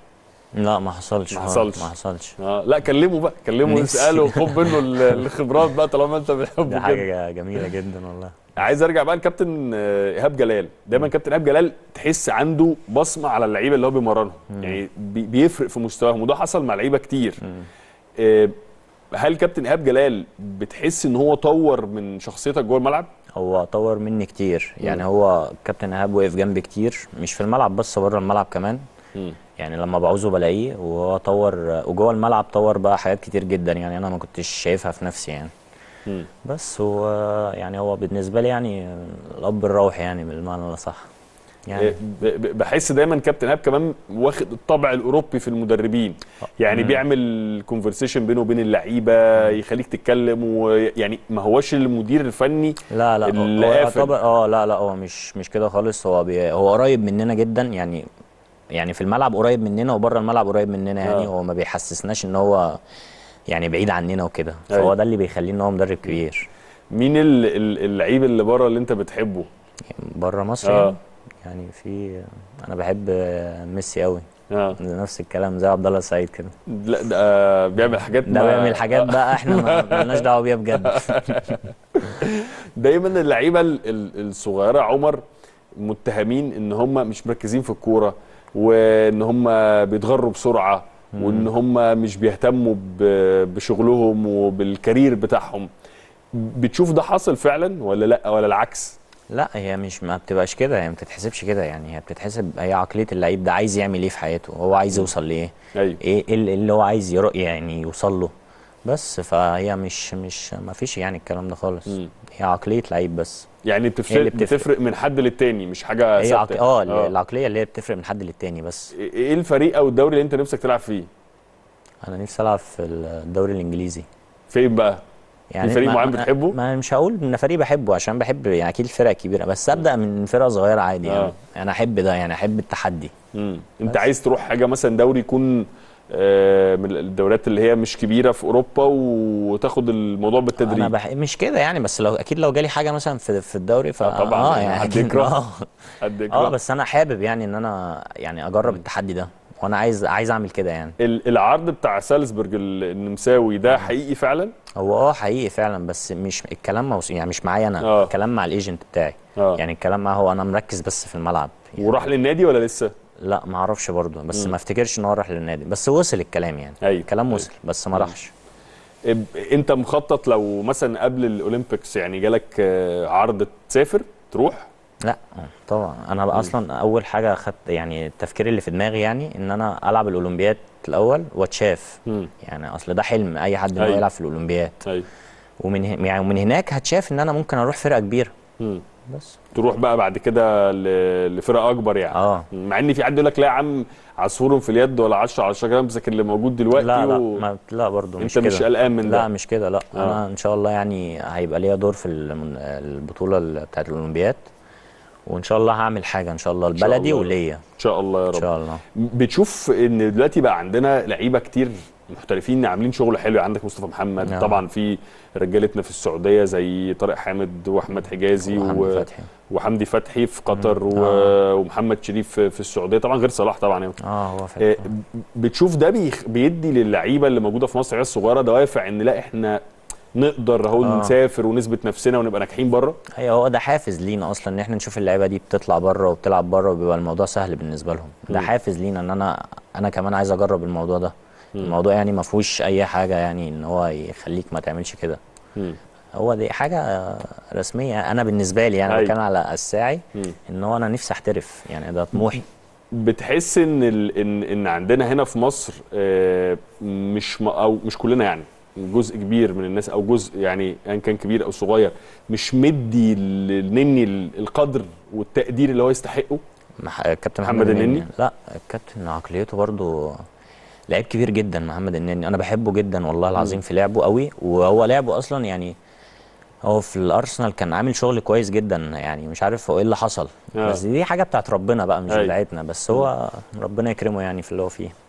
لا ما حصلش ما آه، حصلش. ما حصلش اه لا كلمه بقى كلمه نفسي. اساله وخد منه ال- الخبرات بقى طالما انت دي بتحبه كده حاجه جميله جدا والله عايز ارجع بقى لكابتن آه، ايهاب جلال دايما كابتن ايهاب جلال تحس عنده بصمه على اللعيبه اللي هو بيمرنهم يعني بي- بيفرق في مستواهم وده حصل مع لعيبه كتير آه، هل كابتن ايهاب جلال بتحس ان هو طور من شخصيتك جوه الملعب هو طور مني كتير يعني هو كابتن ايهاب وقف جنبي كتير مش في الملعب بس بره الملعب كمان مم. يعني لما بعوزه بلاقيه وهو طور وجوه الملعب طور بقى حاجات كتير جدا يعني انا ما كنتش شايفها في نفسي يعني مم. بس هو يعني هو بالنسبه لي يعني الاب الروحي يعني بالمعنى الاصح يعني آه، ب- ب- بحس دايما كابتن ايهاب كمان واخد الطبع الاوروبي في المدربين يعني بيعمل كونفرسيشن بينه وبين اللعيبه يخليك تتكلم ويعني ما هوش المدير الفني لا لا اللي هو قافل. يعتبر اه لا لا هو مش مش كده خالص هو بي هو قريب مننا جدا يعني يعني في الملعب قريب مننا وبره الملعب قريب مننا يعني آه. هو ما بيحسسناش ان هو يعني بعيد عننا وكده أيوة. فهو ده اللي بيخليه ان هو مدرب كبير مين ال- ال- اللعيب اللي بره اللي انت بتحبه يعني بره مصر آه. يعني, يعني في انا بحب ميسي قوي اه نفس الكلام زي عبد الله السعيد كده لا ده آه، بيعمل حاجات ده ما- بيعمل حاجات بقى احنا ما مالناش دعوه بيها بجد دايما اللعيبه ال- ال- الصغيره عمر متهمين ان هم مش مركزين في الكوره وان هم بيتغروا بسرعه وان هم مش بيهتموا ب- بشغلهم وبالكارير بتاعهم بتشوف ده حاصل فعلا ولا لا ولا العكس لا هي مش ما بتبقاش كده هي ما بتتحسبش كده يعني هي بتتحسب هي عقليه اللعيب ده عايز يعمل ايه في حياته هو عايز يوصل لايه ايوه ايه إيه اللي اللي هو عايز يرو يعني يوصل له بس فهي مش مش ما فيش يعني الكلام ده خالص مم. هي عقليه لعيب بس يعني هي بتفرق اللي بتفرق. بتفرق من حد للتاني مش حاجه هي عق... ثابته اه العقليه اللي هي بتفرق من حد للتاني بس ايه الفريق او الدوري اللي انت نفسك تلعب فيه انا نفسي العب في الدوري الانجليزي فين بقى يعني فريق ما- معين ما- بتحبه؟ ما مش هقول ان فريق بحبه عشان بحب يعني اكيد الفرق كبيره بس ابدا من فرقه صغيره عادي يعني آه. انا احب ده يعني احب التحدي مم. انت بس. عايز تروح حاجه مثلا دوري يكون آه، من الدوريات اللي هي مش كبيره في اوروبا وتاخد الموضوع بالتدريج انا بح... مش كده يعني بس لو اكيد لو جالي حاجه مثلا في في الدوري ف آه طبعاً، اه يعني يعني حد أكيد يكره. اه قد اه كده بس انا حابب يعني ان انا يعني اجرب التحدي ده وانا عايز عايز اعمل كده يعني ال- العرض بتاع سالزبورج ال- النمساوي ده حقيقي فعلا هو اه حقيقي فعلا بس مش الكلام موس... يعني مش معايا انا آه. الكلام مع الايجنت بتاعي آه. يعني الكلام معاه هو انا مركز بس في الملعب يعني وراح للنادي ولا لسه لا ما اعرفش برضه بس ما افتكرش ان هو راح للنادي بس وصل الكلام يعني أيوة. الكلام أيوة. وصل بس ما راحش اب- انت مخطط لو مثلا قبل الاولمبيكس يعني جالك آه، عرض تسافر تروح لا طبعا انا بقى اصلا اول حاجه خدت يعني التفكير اللي في دماغي يعني ان انا العب الاولمبياد الاول واتشاف مم. يعني اصل ده حلم اي حد ان هو أيوة. يلعب في الاولمبياد ايوه ومن ه- يعني ومن هناك هتشاف ان انا ممكن اروح فرقه كبيره مم. بس تروح بقى بعد كده ل- لفرقه اكبر يعني اه مع ان في حد يقول لك لا يا عم عصفور في اليد ولا 10 على الشجره امسك اللي موجود دلوقتي لا لا و... ما لا برضه مش انت كده مش قلقان من لا ده مش كده لا آه. انا ان شاء الله يعني هيبقى ليا دور في المن- البطوله ال- بتاعت الاولمبياد وان شاء الله هعمل حاجه ان شاء الله شاء لبلدي الله. وليا ان شاء الله يا ان رب شاء الله بتشوف ان دلوقتي بقى عندنا لعيبه كتير محترفين عاملين شغل حلو عندك مصطفى محمد نعم. طبعا في رجالتنا في السعوديه زي طارق حامد واحمد حجازي وحمدي و... فتحي وحمدي فتحي في قطر و... آه. ومحمد شريف في في السعوديه طبعا غير صلاح طبعا يعني. اه هو آه، فتحي بتشوف ده بيخ... بيدي للعيبه اللي موجوده في مصر العيال الصغيره دوافع ان لا احنا نقدر اهو آه. نسافر ونثبت نفسنا ونبقى ناجحين بره ايوه هو ده حافز لينا اصلا ان احنا نشوف اللعيبه دي بتطلع بره وبتلعب بره وبيبقى الموضوع سهل بالنسبه لهم ده مم. حافز لينا ان انا انا كمان عايز اجرب الموضوع ده الموضوع يعني ما فيهوش اي حاجه يعني ان هو يخليك ما تعملش كده مم. هو دي حاجه رسميه انا بالنسبه لي انا أيوة. بتكلم على الساعي مم. ان هو انا نفسي احترف يعني ده طموحي بتحس ان ال... ان ان عندنا هنا في مصر آه، مش م... او مش كلنا يعني جزء كبير من الناس او جزء يعني ان كان كبير او صغير مش مدي للنني ال- القدر والتقدير اللي هو يستحقه مح... كابتن محمد محمد, النني؟ النني لا الكابتن عقليته برضو لعيب كبير جدا محمد النني انا بحبه جدا والله العظيم في لعبه قوي وهو لعبه اصلا يعني هو في الارسنال كان عامل شغل كويس جدا يعني مش عارف هو ايه اللي حصل آه. بس دي حاجه بتاعت ربنا بقى مش أيوة. بتاعتنا بس هو ربنا يكرمه يعني في اللي هو فيه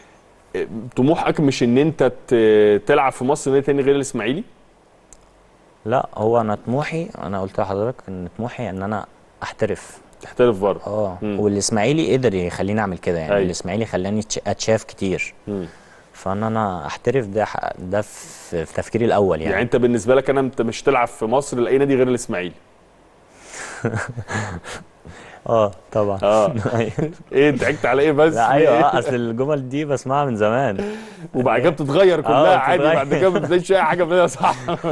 آه، طموحك مش ان انت ت- تلعب في مصر نادي تاني غير الاسماعيلي لا هو انا طموحي انا قلت لحضرتك ان طموحي ان انا احترف تحترف بره اه مم. والاسماعيلي قدر يخليني اعمل كده يعني أيوة. الاسماعيلي خلاني أتش- اتشاف كتير مم. فانا انا احترف ده ح- ده في, في تفكيري الاول يعني, يعني, انت بالنسبه لك انا انت مش تلعب في مصر لاي نادي غير الاسماعيلي اه طبعا اه ايه ضحكت على ايه بس لا ايوه اه اصل الجمل دي بسمعها من زمان وبعد كده بتتغير كلها آه، عادي بتتغير. بعد كده ما بتلاقيش اي حاجه منها صح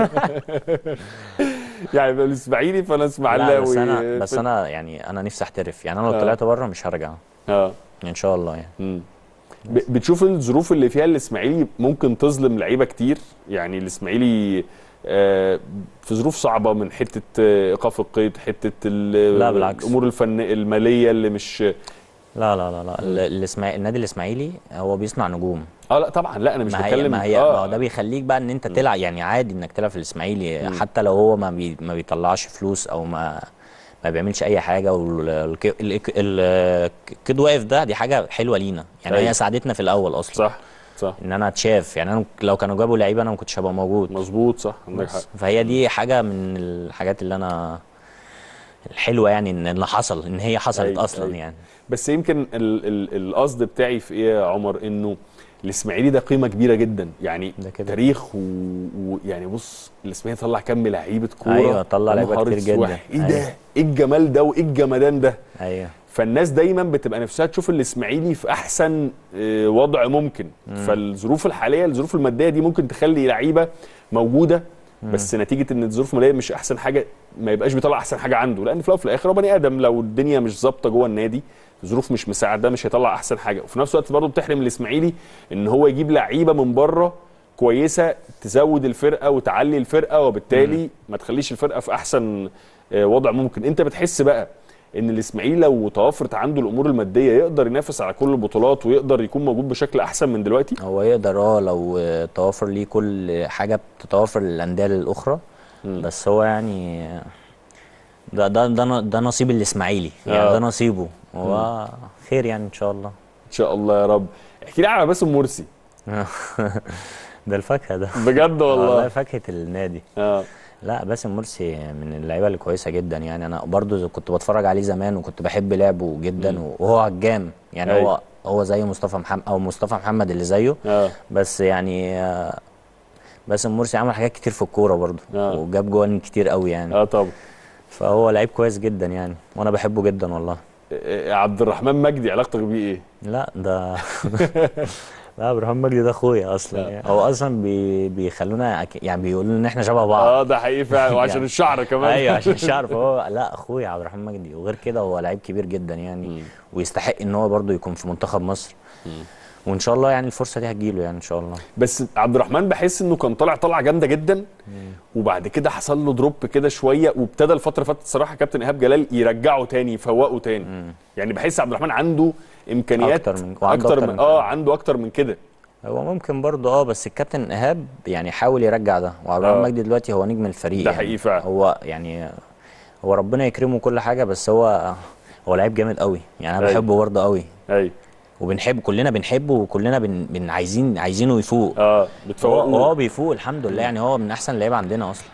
يعني يبقى الاسماعيلي فانا لا اسماعيلاوي بس انا بس انا يعني انا نفسي احترف يعني انا لو آه. طلعت بره مش هرجع اه ان شاء الله يعني مم. ب- بتشوف الظروف اللي فيها الاسماعيلي ممكن تظلم لعيبه كتير يعني الاسماعيلي آه، في ظروف صعبه من حته آه، ايقاف القيد حته ال- لا بالعكس. الامور الفن الماليه اللي مش لا لا لا لا ال- الاسماعيلي النادي الاسماعيلي هو بيصنع نجوم اه لا طبعا لا انا مش ما هي بتكلم ما هي ما هو اه ده بيخليك بقى ان انت تلعب يعني عادي انك تلعب في الاسماعيلي حتى لو هو ما بي ما بيطلعش فلوس او ما ما بيعملش اي حاجه والكيد واقف ده دي حاجه حلوه لينا يعني أيوة. هي ساعدتنا في الاول اصلا صح صح ان انا اتشاف يعني انا لو كانوا جابوا لعيبه انا ما كنتش هبقى موجود مظبوط صح عندك حق بس. فهي دي حاجه من الحاجات اللي انا الحلوه يعني ان اللي حصل ان هي حصلت أيوة، اصلا أيوة. يعني بس يمكن ال ال القصد بتاعي في ايه يا عمر انه الاسماعيلي ده قيمه كبيره جدا يعني ده كده. تاريخ و- ويعني بص الاسماعيلي طلع كم لعيبه كوره أيوة، طلع يا لعيبة نهار كتير اسود. جدا. ايه ده أيوة. ايه الجمال ده وايه الجمدان ده ايوه فالناس دايما بتبقى نفسها تشوف الاسماعيلي في احسن آه، وضع ممكن فالظروف الحاليه الظروف الماديه دي ممكن تخلي لعيبه موجوده بس نتيجه ان الظروف الماليه مش احسن حاجه ما يبقاش بيطلع احسن حاجه عنده لان في الاول وفي الاخر هو بني ادم لو الدنيا مش ظابطه جوه النادي الظروف مش مساعده مش هيطلع احسن حاجه وفي نفس الوقت برضه بتحرم الاسماعيلي ان هو يجيب لعيبه من بره كويسه تزود الفرقه وتعلي الفرقه وبالتالي ما تخليش الفرقه في احسن آه، وضع ممكن انت بتحس بقى ان الاسماعيلي لو توفرت عنده الامور الماديه يقدر ينافس على كل البطولات ويقدر يكون موجود بشكل احسن من دلوقتي هو يقدر اه لو آه، توفر ليه كل حاجه بتتوفر للانديه الاخرى بس هو يعني ده ده ده, ن- ده نصيب الاسماعيلي يعني آه. ده نصيبه هو خير يعني ان شاء الله ان شاء الله يا رب احكي لي على باسم مرسي ده الفاكهه ده بجد والله والله فاكهه النادي اه لا باسم مرسي من اللعيبه اللي كويسه جدا يعني انا برضو كنت بتفرج عليه زمان وكنت بحب لعبه جدا وهو هجام يعني أيوة. هو هو زي مصطفى محمد او مصطفى محمد اللي زيه اه بس يعني آه، باسم مرسي عمل حاجات كتير في الكوره برضو آه. وجاب جوان كتير قوي يعني اه طبعا فهو لعيب كويس جدا يعني وانا بحبه جدا والله آه، عبد الرحمن مجدي علاقتك بيه ايه؟ لا ده لا عبد الرحمن مجدي ده اخويا اصلا آه. يعني. هو اصلا بي... بيخلونا أك- يعني بيقولوا ان احنا شبه بعض اه ده حقيقي فعلا وعشان يعني. الشعر كمان ايوه عشان الشعر فهو لا اخويا عبد الرحمن مجدي وغير كده هو لعيب كبير جدا يعني ويستحق ان هو برضه يكون في منتخب مصر وان شاء الله يعني الفرصه دي هتجيله يعني ان شاء الله بس عبد الرحمن بحس انه كان طالع طلعه جامده جدا وبعد كده حصل له دروب كده شويه وابتدى الفتره اللي فاتت الصراحه كابتن ايهاب جلال يرجعه تاني يفوقه تاني يعني بحس عبد الرحمن عنده امكانيات أكتر من- وعنده اكتر أكتر من من اه كده. عنده اكتر من كده هو ممكن برضه اه بس الكابتن ايهاب يعني حاول يرجع ده وعبد الرحمن آه. مجدي دلوقتي هو نجم الفريق ده يعني حقيقي فعلا. هو يعني هو ربنا يكرمه كل حاجه بس هو هو لعيب جامد قوي يعني انا أيوة. بحبه برضه قوي ايوه وبنحب كلنا بنحبه وكلنا بن, بن عايزين عايزينه يفوق اه هو بتفوقوه هو بيفوق الحمد لله يعني هو من احسن اللعيبه عندنا اصلا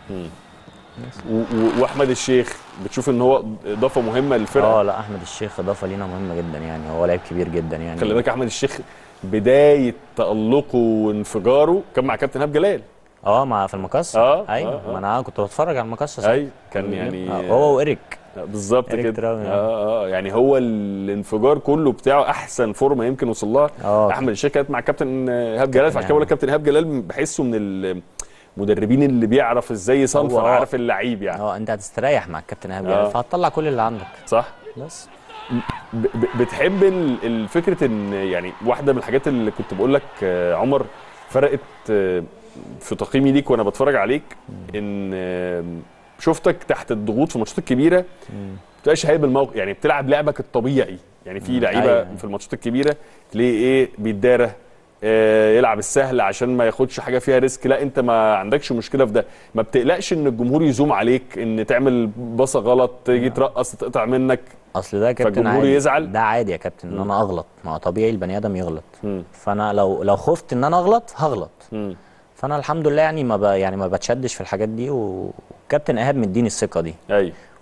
و- و- واحمد الشيخ بتشوف ان هو اضافه مهمه للفرقه اه لا احمد الشيخ اضافه لينا مهمه جدا يعني هو لعيب كبير جدا يعني خلي بالك احمد الشيخ بدايه تالقه وانفجاره كان مع كابتن ايهاب جلال اه مع في المقص آه، ايوه آه، آه. ما انا كنت بتفرج على المقص ايوه كان يعني آه هو وإيريك بالظبط إيريك كده تراوي، اه اه يعني هو الانفجار كله بتاعه احسن فورمه يمكن وصل لها آه. احمد الشيخ كانت مع كابتن ايهاب جلال فعشان كده بقول لك كابتن ايهاب جلال بحسه من المدربين اللي بيعرف ازاي يصنفر هو آه. عارف اللعيب يعني اه انت هتستريح مع الكابتن ايهاب آه. جلال فهتطلع كل اللي عندك صح بس ب- ب- بتحب ال- الفكره ان يعني واحده من الحاجات اللي كنت بقول لك آه، عمر فرقت آه، في تقييمي ليك وانا بتفرج عليك ان آه، شفتك تحت الضغوط في الماتشات الكبيره ما بتبقاش هايب الموقف يعني بتلعب لعبك الطبيعي يعني في لعيبه أيوة. في الماتشات الكبيره تلاقيه ايه بيتدارى آه، يلعب السهل عشان ما ياخدش حاجه فيها ريسك لا انت ما عندكش مشكله في ده ما بتقلقش ان الجمهور يزوم عليك ان تعمل باصه غلط تيجي ترقص تقطع منك اصل ده يا كابتن فالجمهور عادي يزعل؟ ده عادي يا كابتن ان انا اغلط ما هو طبيعي البني ادم يغلط مم. فانا لو لو خفت ان انا اغلط هغلط مم. فانا الحمد لله يعني ما ب... يعني ما بتشدش في الحاجات دي والكابتن ايهاب مديني الثقه دي ايوه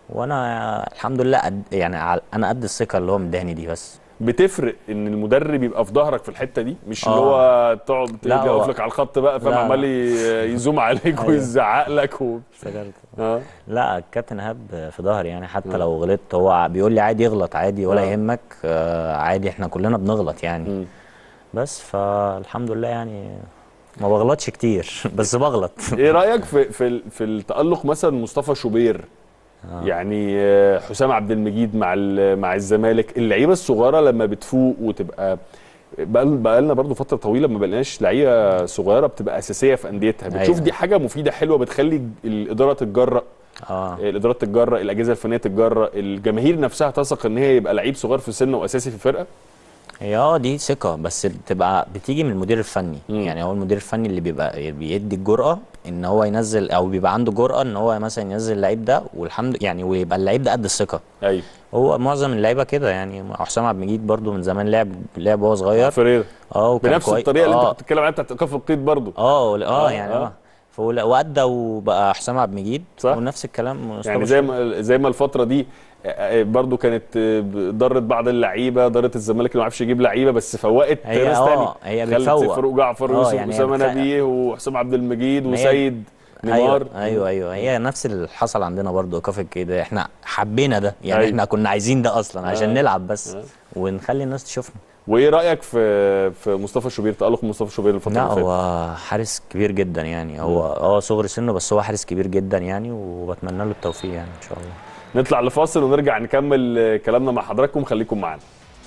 وانا الحمد لله قد يعني على- انا قد الثقه اللي هو مداني دي بس بتفرق ان المدرب يبقى في ظهرك في الحته دي مش اللي آه. هو تقعد لا، تيجي هو- يقف لك على الخط بقى فاهم لا، عمال لا. ي- يزوم عليك أيوة. ويزعق لك و... افتكرت اه لا الكابتن ايهاب في ظهري يعني حتى لو غلطت هو ع- بيقول لي عادي يغلط عادي ولا آه. يهمك آه عادي احنا كلنا بنغلط يعني مم. بس فالحمد لله يعني ما بغلطش كتير بس بغلط ايه رايك في في ال- في التالق مثلا مصطفى شوبير يعني آه، حسام عبد المجيد مع ال- مع الزمالك اللعيبه الصغيره لما بتفوق وتبقى بقى بقى لنا برضه فتره طويله ما بقيناش لعيبه صغيره بتبقى اساسيه في انديتها بتشوف أيوة. دي حاجه مفيده حلوه بتخلي الاداره تتجرأ اه الاداره تتجرأ الاجهزه الفنيه تتجرأ الجماهير نفسها تثق ان هي يبقى لعيب صغير في السن واساسي في الفرقه هي اه دي ثقة بس بتبقى بتيجي من المدير الفني مم. يعني هو المدير الفني اللي بيبقى بيدي الجرأة ان هو ينزل او بيبقى عنده جرأة ان هو مثلا ينزل اللعيب ده والحمد يعني ويبقى اللعيب ده قد الثقة ايوه هو معظم اللعيبه كده يعني حسام عبد المجيد برضو من زمان لعب لعب وهو صغير فريرة اه وكان بنفس كويس. الطريقه اللي آه. انت بتتكلم عليها بتاعت ايقاف القيد برضه اه اه, آه، آه يعني آه. اه فهو وادى وبقى حسام عبد المجيد صح. ونفس الكلام مصطفى يعني زي ما زي ما الفتره دي آه، آه، برضو كانت آه، ضرت بعض اللعيبه ضرت الزمالك اللي ما عرفش يجيب لعيبه بس فوقت هي ناس آه، تاني هي خلت بتفوق. فاروق جعفر آه، ويوسف يعني هي اسامه بتخ- نبيه وحسام عبد المجيد ما هي- وسيد نيمار ايوه ايوه ايوه هي نفس اللي حصل عندنا برضو ايقاف الكيد احنا حبينا ده يعني أيوة. احنا كنا عايزين ده اصلا عشان آه. نلعب بس آه. ونخلي الناس تشوفنا وايه رايك في في مصطفى شوبير تالق مصطفى شوبير الفتره لا اللي فاتت هو حارس كبير جدا يعني هو اه صغر سنه بس هو حارس كبير جدا يعني وبتمنى له التوفيق يعني ان شاء الله نطلع لفاصل ونرجع نكمل آه، كلامنا مع حضراتكم خليكم معانا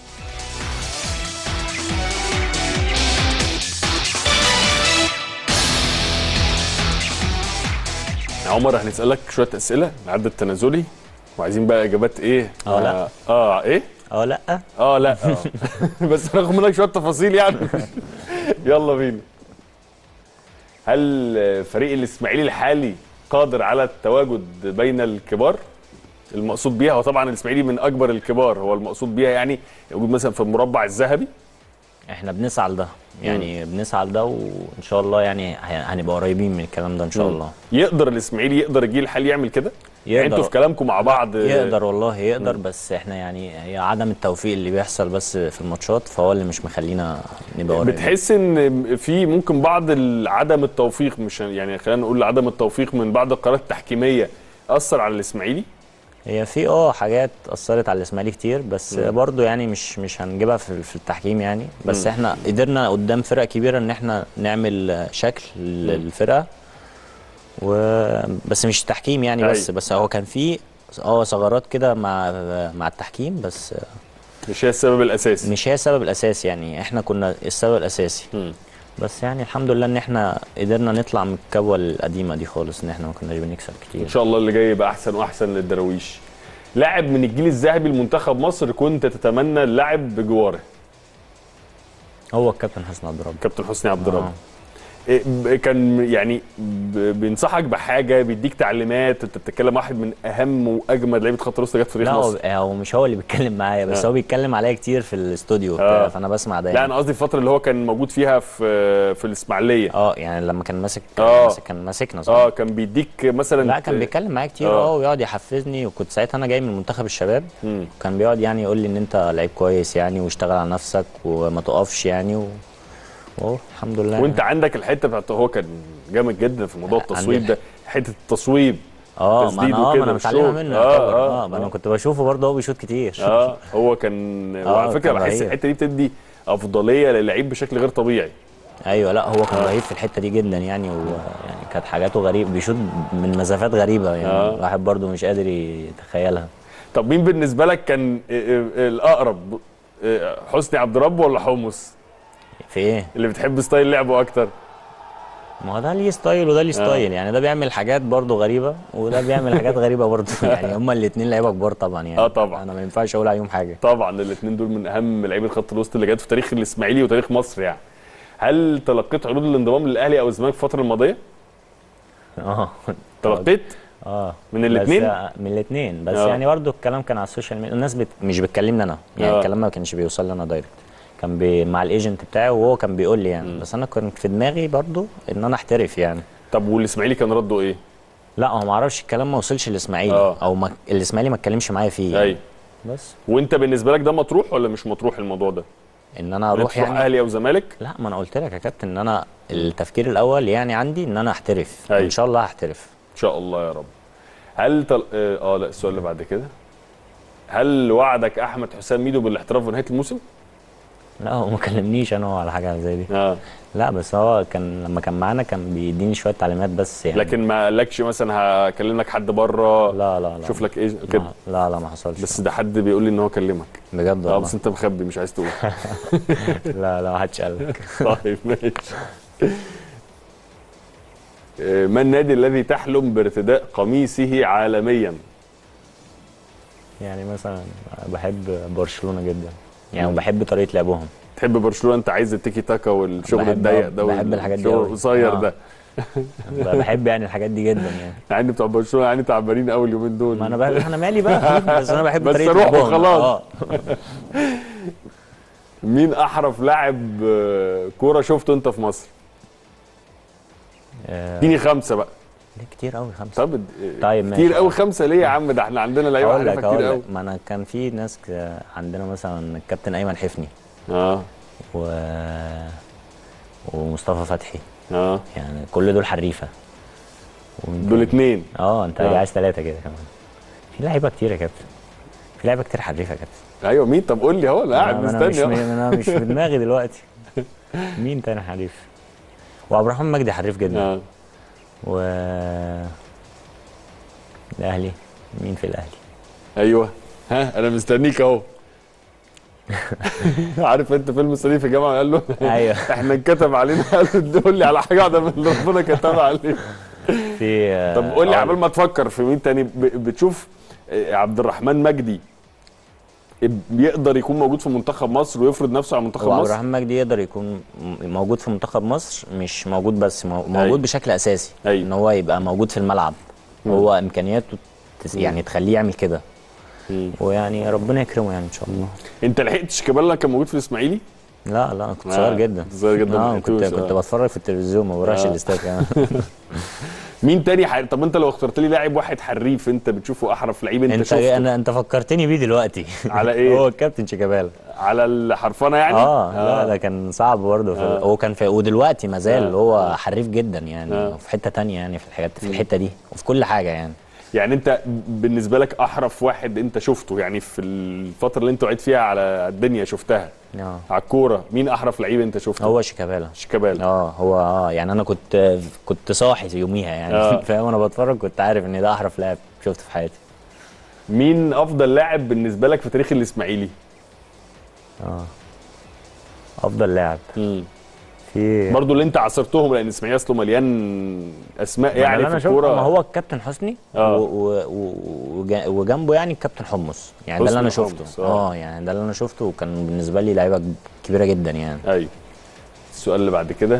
يا عمر هنسألك شوية أسئلة العد التنازلي وعايزين بقى إجابات إيه؟ آه، لا. آه, آه إيه؟ اه لا اه لا آه. بس هناخد منك شويه تفاصيل يعني يلا بينا هل فريق الاسماعيلي الحالي قادر على التواجد بين الكبار المقصود بيها هو طبعا الاسماعيلي من اكبر الكبار هو المقصود بيها يعني وجود مثلا في المربع الذهبي احنا بنسعى لده يعني بنسعى لده وان شاء الله يعني ه- هنبقى قريبين من الكلام ده ان شاء الله يقدر الاسماعيلي يقدر الجيل الحالي يعمل كده يعني يقدر. انتوا في كلامكم مع بعض يقدر والله يقدر بس احنا يعني هي عدم التوفيق اللي بيحصل بس في الماتشات فهو اللي مش مخلينا نبقى قريبين بتحس ان في ممكن بعض ال- عدم التوفيق مش يعني خلينا نقول عدم التوفيق من بعض القرارات التحكيميه اثر على الاسماعيلي هي في اه حاجات اثرت على الاسماعيلي كتير بس برضو يعني مش مش هنجيبها في, في التحكيم يعني بس احنا قدرنا قدام فرق كبيره ان احنا نعمل شكل للفرقه و بس مش تحكيم يعني بس أيوة. بس هو كان في اه ثغرات كده مع مع التحكيم بس مش هي السبب الاساسي مش هي السبب الاساسي يعني احنا كنا السبب الاساسي مم. بس يعني الحمد لله ان احنا قدرنا نطلع من الكبوه القديمه دي خالص ان احنا ما كناش بنكسب كتير ان شاء الله اللي جاي يبقى احسن واحسن للدراويش لاعب من الجيل الذهبي لمنتخب مصر كنت تتمنى اللعب بجواره هو الكابتن حسن عبد الرب كابتن حسني عبد آه. الرب إيه، ب- كان يعني ب- بينصحك بحاجه بيديك تعليمات انت بتتكلم واحد من اهم واجمد لعيبه خط الوسط جت في تاريخ لا هو مصر هو مش هو اللي بيتكلم معايا بس آه. هو بيتكلم عليا كتير في الاستوديو آه. بتاع فانا بسمع ده لا يعني. انا قصدي الفتره اللي هو كان موجود فيها في في الاسماعيليه اه يعني لما كان ماسك آه. ماسك- كان ماسكنا صح اه كان بيديك مثلا لا كان بيتكلم معايا كتير آه. اه ويقعد يحفزني وكنت ساعتها انا جاي من منتخب الشباب مم. كان بيقعد يعني يقول لي ان انت لعيب كويس يعني واشتغل على نفسك وما تقفش يعني و... واهو الحمد لله وانت عندك الحته بتاعت هو كان جامد جدا في موضوع عندي التصويب ده حته التصويب اه ما تسديد انا اه وكده ما انا متعلمها والشوط. منه آه، يعتبر. آه، اه ما انا آه. كنت بشوفه برضه هو بيشوط كتير اه هو كان آه، وعلى فكره كان بحس رهيب. الحته دي بتدي افضليه للعيب بشكل غير طبيعي ايوه لا هو كان رهيب في الحته دي جدا يعني ويعني كانت حاجاته غريبه بيشوط من مسافات غريبه يعني آه. الواحد برضه مش قادر يتخيلها طب مين بالنسبه لك كان آه، آه، الاقرب آه، حسني عبد رب ولا حمص في ايه اللي بتحب ستايل لعبه اكتر ما هو ده ليه ستايل وده ليه ستايل يعني ده بيعمل حاجات برضه غريبه وده بيعمل حاجات غريبه برضه يعني هما الاثنين لعيبه كبار طبعا يعني آه طبعا. انا ما ينفعش اقول عليهم حاجه طبعا الاثنين دول من اهم لعيبه خط الوسط اللي جت في تاريخ الاسماعيلي وتاريخ مصر يعني هل تلقيت عروض الانضمام للاهلي او الزمالك في الفتره الماضيه اه تلقيت اه من بس- الاثنين من الاثنين بس آه. يعني برضو الكلام كان على السوشيال ميديا الناس بت... مش بتكلمني انا يعني آه. الكلام ما كانش بيوصل لي انا دايركت كان بي... مع الايجنت بتاعي وهو كان بيقول لي يعني بس انا كنت في دماغي برضو ان انا احترف يعني طب والاسماعيلي كان رده ايه لا هو ما اعرفش الكلام ما وصلش للاسماعيلي آه. او ما الاسماعيلي ما اتكلمش معايا فيه ايوه بس وانت بالنسبه لك ده مطروح ولا مش مطروح الموضوع ده ان انا اروح تروح يعني اهلي او زمالك لا ما انا قلت لك يا كابتن ان انا التفكير الاول يعني عندي ان انا احترف أيوة. ان شاء الله هحترف ان شاء الله يا رب هل تل... اه لا السؤال اللي بعد كده هل وعدك احمد حسام ميدو بالاحتراف في نهايه الموسم لا هو ما كلمنيش انا على حاجه زي دي اه لا بس هو كان لما كان معانا كان بيديني شويه تعليمات بس يعني لكن ما قالكش مثلا هكلم لك حد بره لا لا لا شوف لك ايه كده ما- لا لا ما حصلش بس ده حد بيقول لي ان هو كلمك بجد اه والله بس انت مخبي مش عايز تقول لا لا ما حدش قال لك طيب ماشي آه، ما النادي الذي تحلم بارتداء قميصه عالميا يعني مثلا بحب برشلونه جدا يعني وبحب طريقه لعبهم تحب برشلونه انت عايز التيكي تاكا والشغل بحب- الضيق ده بحب الحاجات دي والشغل أوي. القصير آه. ده بحب يعني الحاجات دي جدا يعني يعني بتوع برشلونه يعني تعبانين قوي اليومين دول ما انا بقى انا مالي بقى بس انا بحب بس طريقه أروح لعبهم وخلاص. اه مين احرف لاعب آه، كوره شفته انت في مصر آه، اديني خمسه بقى ليه كتير قوي خمسه طب آه، طيب ماشي. كتير قوي خمسه ليه يا عم ده احنا عندنا لعيبه اقول عارفه لك كتير اقول قوي لك ما انا كان في ناس ك- عندنا مثلا الكابتن ايمن حفني اه و ومصطفى فتحي اه يعني كل دول حريفه ومين دول تاني؟ اتنين اه انت آه. عايز ثلاثه كده كمان في لعيبه كتير يا كابتن في لعيبه كتير حريفه يا كابتن ايوه مين طب قول لي اهو انا قاعد أنا- أنا مش مستني أهو. انا مش في دماغي دلوقتي مين تاني حريف وعبد الرحمن مجدي حريف جدا اه و الاهلي مين في الاهلي ايوه ها انا مستنيك اهو عارف انت فيلم صديق في الجامعه قال له ايوه احنا انكتب علينا قال له قول لي على حاجه واحده من اللي ربنا كتبها عليك في آه، طب قول لي آه، قبل ما تفكر في مين تاني ب- بتشوف آه، عبد الرحمن مجدي بيقدر يكون موجود في منتخب مصر ويفرض نفسه على منتخب هو عبد مصر الرحمن مجدي يقدر يكون م- موجود في منتخب مصر مش موجود بس مو- أيوة. موجود بشكل اساسي أيوة. ان هو يبقى موجود في الملعب هو امكانياته تس- يعني تخليه يعمل كده مم. ويعني ربنا يكرمه يعني ان شاء الله انت لحقت شيكابالا كان موجود في الاسماعيلي لا لا انا كنت آه، صغير جدا كنت صغير جدا، ما اه كنت لحقتوش، كنت آه. بتفرج في التلفزيون ما بروحش آه. الاستاد كمان مين تاني حر... طب انت لو اخترت لي لاعب واحد حريف انت بتشوفه احرف لعيب انت, انت شفته انا انت فكرتني بيه دلوقتي على إيه؟ هو الكابتن شيكابالا على الحرفنه يعني اه لا ده كان صعب برضه آه. آه. هو كان في ودلوقتي ما زال آه. هو حريف جدا يعني آه. في حته تانية يعني في الحاجات في الحته دي وفي كل حاجه يعني يعني انت بالنسبه لك احرف واحد انت شفته يعني في الفتره اللي انت وعيت فيها على الدنيا شفتها اه على الكوره مين احرف لعيب انت شفته هو شيكابالا شيكابالا اه هو اه يعني انا كنت كنت صاحي يوميها يعني آه. فاهم وانا بتفرج كنت عارف ان ده احرف لاعب شفته في حياتي مين افضل لاعب بالنسبه لك في تاريخ الاسماعيلي اه افضل لاعب في برضو اللي انت عاصرتهم لان الاسماعيلي اصله مليان اسماء يعني اللي في انا شفته الكوره ما هو الكابتن حسني آه. و- و- و- وجا- وجنبه يعني الكابتن حمص يعني ده حسني اللي انا وحمص، شفته آه. اه يعني ده اللي انا شفته وكان بالنسبه لي لعيبه كبيره جدا يعني ايوه السؤال اللي بعد كده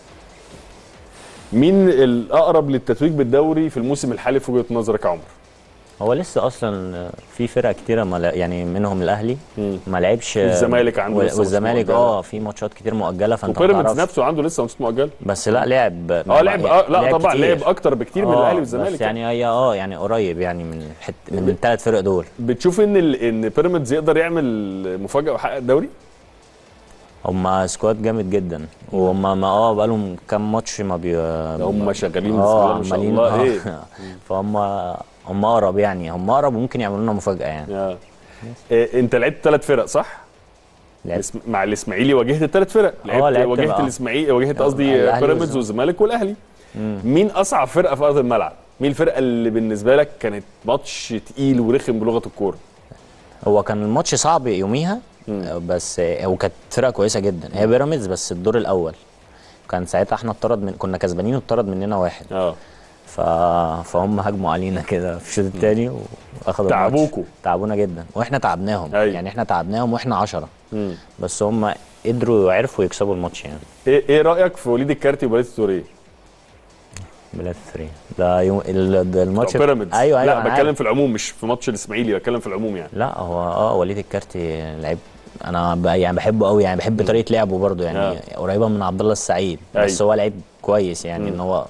مين الاقرب للتتويج بالدوري في الموسم الحالي في وجهه نظرك يا عمر هو لسه اصلا في فرق كتيره ما لا- يعني منهم الاهلي مم. ما لعبش والزمالك عنده لسه والزمالك ماتشات مؤجلة. اه في ماتشات كتير مؤجله فانت ما وبيراميدز تعرفش. نفسه عنده لسه ماتشات مؤجله بس لا لعب اه لعب اه لا طبعا كتير. لعب اكتر بكتير من آه، الاهلي بس والزمالك يعني هي اه يعني قريب يعني من الحت من الثلاث فرق دول بتشوف ان ال... ان بيراميدز يقدر يعمل مفاجاه ويحقق الدوري هم سكواد جامد جدا وهم ما اه بقالهم كام ماتش ما بي ده هم شغالين بسم اه الله ما شاء عمالين الله آه. ايه فهم هم اقرب يعني هم اقرب وممكن يعملوا لنا مفاجاه يعني آه. إيه انت لعبت ثلاث فرق صح؟ لعبت. الاسم- مع الاسماعيلي واجهت الثلاث فرق لعبت لعبت واجهت بقى. الاسماعيلي واجهت قصدي الأهلي بيراميدز والزمالك. والزمالك والاهلي مين اصعب فرقه في ارض الملعب؟ مين الفرقه اللي بالنسبه لك كانت ماتش تقيل ورخم بلغه الكوره؟ هو كان الماتش صعب يوميها بس وكانت فرقه كويسه جدا هي بيراميدز بس الدور الاول كان ساعتها احنا اتطرد من كنا كسبانين واتطرد مننا واحد اه ف... فهم هاجموا علينا كده في الشوط الثاني واخدوا الماتش. تعبوكوا. تعبونا جدا واحنا تعبناهم أيوة. يعني احنا تعبناهم واحنا عشرة مم. بس هم قدروا يعرفوا يكسبوا الماتش يعني ايه ايه رايك في وليد الكارتي وبلاتي توريه؟ بلاد ثري ده يوم ال- ده الماتش بتوع بيراميدز ايوه ايوه لا أنا بتكلم عارف. في العموم مش في ماتش الاسماعيلي بتكلم في العموم يعني لا هو اه وليد الكارتي لعيب انا ب... يعني بحبه قوي يعني بحب طريقه لعبه برضه يعني آه. قريبه من عبد الله السعيد بس أيوة. هو لعيب كويس يعني ان هو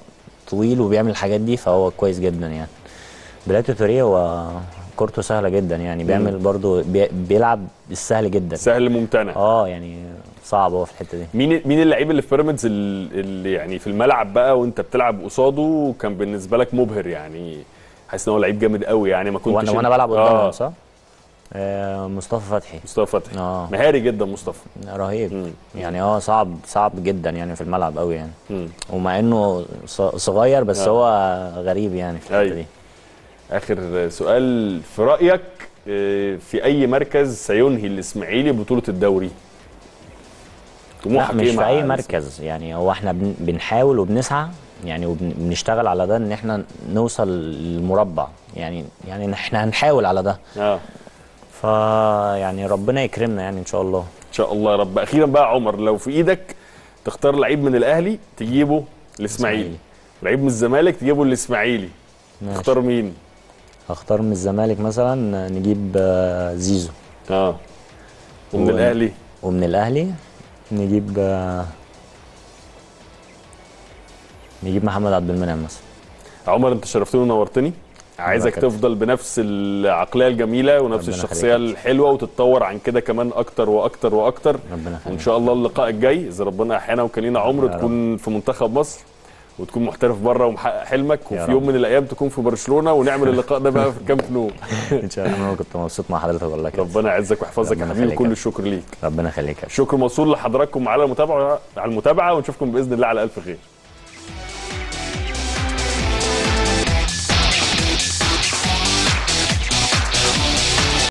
طويل وبيعمل الحاجات دي فهو كويس جدا يعني بلاتو توريه هو كورته سهله جدا يعني بيعمل برضو بي بيلعب السهل جدا سهل ممتنع اه يعني صعب هو في الحته دي مين مين اللعيب اللي في بيراميدز ال- اللي يعني في الملعب بقى وانت بتلعب قصاده كان بالنسبه لك مبهر يعني حاسس ان هو لعيب جامد قوي يعني ما كنتش وانا وانا بلعب قدامهم آه صح؟ آه مصطفى فتحي مصطفى فتحي اه مهاري جدا مصطفى رهيب مم. يعني اه صعب صعب جدا يعني في الملعب قوي يعني مم. ومع انه ص- صغير بس آه. هو غريب يعني في الحته أيوة. دي اخر سؤال في رايك آه، في اي مركز سينهي الاسماعيلي بطوله الدوري لا طموحك مش ايه في مع اي الإسماعيلي؟ مركز يعني هو احنا بن- بنحاول وبنسعى يعني وبنشتغل على ده ان احنا نوصل للمربع يعني يعني احنا هنحاول على ده اه فا يعني ربنا يكرمنا يعني ان شاء الله ان شاء الله يا رب اخيرا بقى يا عمر لو في ايدك تختار لعيب من الاهلي تجيبه الاسماعيلي إسماعيلي. لعيب من الزمالك تجيبه الاسماعيلي ماشي. تختار مين هختار من الزمالك مثلا نجيب آه، زيزو اه ومن و- الاهلي ومن الاهلي نجيب آه، نجيب محمد عبد المنعم مثلا عمر انت شرفتني ونورتني عايزك يخليك. تفضل بنفس العقليه الجميله ونفس ربنا الشخصيه يخليك. الحلوه وتتطور عن كده كمان اكتر واكتر واكتر ربنا وان يخليك شاء الله اللقاء الجاي اذا ربنا احيانا وكان لينا عمر يا رب. تكون في منتخب مصر وتكون محترف بره ومحقق حلمك يا وفي رب. يوم من الايام تكون في برشلونه ونعمل اللقاء ده بقى في الكامب نو ان شاء الله انا كنت مبسوط مع حضرتك والله كده ربنا يعزك ويحفظك يا ربنا حبيبي يخليك. كل الشكر ليك ربنا يخليك شكر موصول لحضراتكم على المتابعه على المتابعه ونشوفكم باذن الله على الف خير